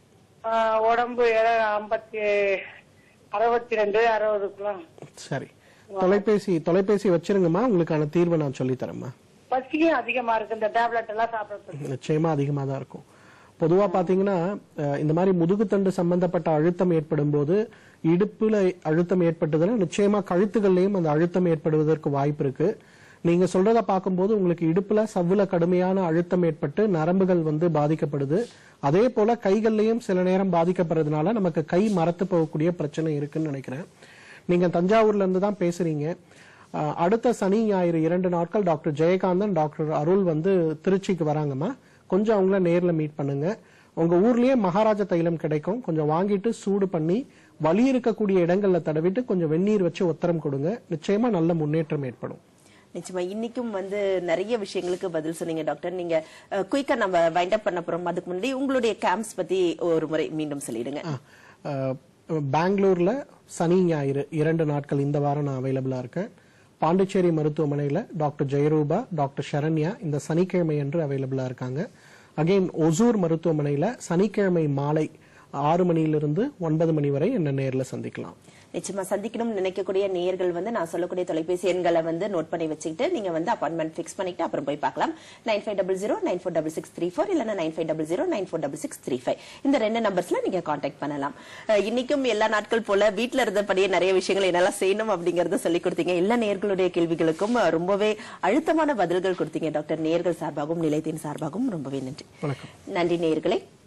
[SPEAKER 7] ஆஹ் உடம்பு ஐம்பத்தி அறுபத்தி ரெண்டு அறுபதுக்குள்ள
[SPEAKER 2] சரி தொலைபேசி தொலைபேசி வச்சிருங்கம்மா உங்களுக்கான தீர்வை நான் சொல்லித் தரேம்மா
[SPEAKER 7] பசியும் அதிகமா இருக்கு இந்த டேப்லெட் எல்லாம் சாப்பிடறது
[SPEAKER 2] நிச்சயமா அதிகமா தான் இருக்கும் பொதுவா பாத்தீங்கன்னா அஹ், இந்த மாதிரி முதுகுத்தண்டு சம்பந்தப்பட்ட அழுத்தம் ஏற்படும் போது இடுப்புல அழுத்தம் ஏற்பட்டதுன்னா நிச்சயமா கழுத்துகள்லயும் அந்த அழுத்தம் ஏற்படுவதற்கு வாய்ப்பு இருக்கு நீங்க சொல்றத பார்க்கும்போது உங்களுக்கு இடுப்புல சவ்வுல கடுமையான அழுத்தம் ஏற்பட்டு நரம்புகள் வந்து பாதிக்கப்படுது அதே போல கைகள்லயும் சில நேரம் பாதிக்கப்படுறதுனால நமக்கு கை மரத்து போகக்கூடிய பிரச்சனை இருக்குன்னு நினைக்கிறேன் நீங்க தஞ்சாவூர்ல இருந்து தான் பேசுறீங்க அஹ், அடுத்த சனி ஞாயிறு இரண்டு நாட்கள் டாக்டர் ஜெயகாந்தன் டாக்டர் அருள் வந்து திருச்சிக்கு வராங்கம்மா கொஞ்சம் அவங்கள நேர்ல மீட் பண்ணுங்க உங்க ஊர்லயே மகாராஜா தைலம் கிடைக்கும் கொஞ்சம் வாங்கிட்டு சூடு பண்ணி வலி இருக்கக்கூடிய இடங்கள்ல தடவிட்டு கொஞ்சம் வெந்நீர் வச்சு உத்தரம் கொடுங்க நிச்சயமா நல்ல முன்னேற்றம் ஏற்படும்
[SPEAKER 1] நிச்சயமா இன்னைக்கும் வந்து நிறைய விஷயங்களுக்கு பதில் சொன்னீங்க டாக்டர் நீங்க குயிக்கா நம்ம வைண்ட் அப் பண்ண போறோம் அதுக்கு முன்னாடி உங்களுடைய கேம்ப்ஸ் பத்தி ஒரு முறை மீண்டும் சொல்லிடுங்க
[SPEAKER 2] அஹ், பெங்களூர்ல சனி ஞாயிறு இரண்டு நாட்கள் இந்த வாரம் நான் அவைலபிளா இருக்கேன் பாண்டிச்சேரி மருத்துவமனையில டாக்டர் ஜெயரூபா டாக்டர் சரண்யா இந்த சனிக்கிழமை அன்று அவைலபிளா இருக்காங்க அகைன் ஒசூர் மருத்துவமனையில சனிக்கிழமை மாலை ஆறு மணியிலிருந்து ஒன்பது மணி வரை என்ன நேர்ல சந்திக்கலாம்
[SPEAKER 1] நிச்சயமா சந்திக்கணும்னு நினைக்கக்கூடிய நேயர்கள் வந்து நான் சொல்லக்கூடிய தொலைபேசி எண்களை வந்து நோட் பண்ணி வச்சுக்கிட்டு நீங்க வந்து அப்பாயின்மெண்ட் ஃபிக்ஸ் பண்ணிட்டு அப்புறம் போய் பார்க்கலாம் nine five double zero nine four double six three four இல்லைன்னா nine five double zero nine four double six three five இந்த ரெண்டு நம்பர்ஸ்ல நீங்க காண்டாக்ட் பண்ணலாம் அஹ் இன்னைக்கும் எல்லா நாட்கள் போல வீட்ல இருந்தபடியே நிறைய விஷயங்கள் என்னெல்லாம் செய்யணும் அப்படிங்கறத சொல்லி கொடுத்தீங்க எல்லா நேர்களுடைய கேள்விகளுக்கும் அஹ், ரொம்பவே அழுத்தமான பதில்கள் கொடுத்தீங்க டாக்டர் நேர்கள் சார்பாகவும் நிலையத்தின் சார்பாகவும் ரொம்பவே நன்றி
[SPEAKER 2] வணக்கம்
[SPEAKER 1] நன்றி நேயர்களே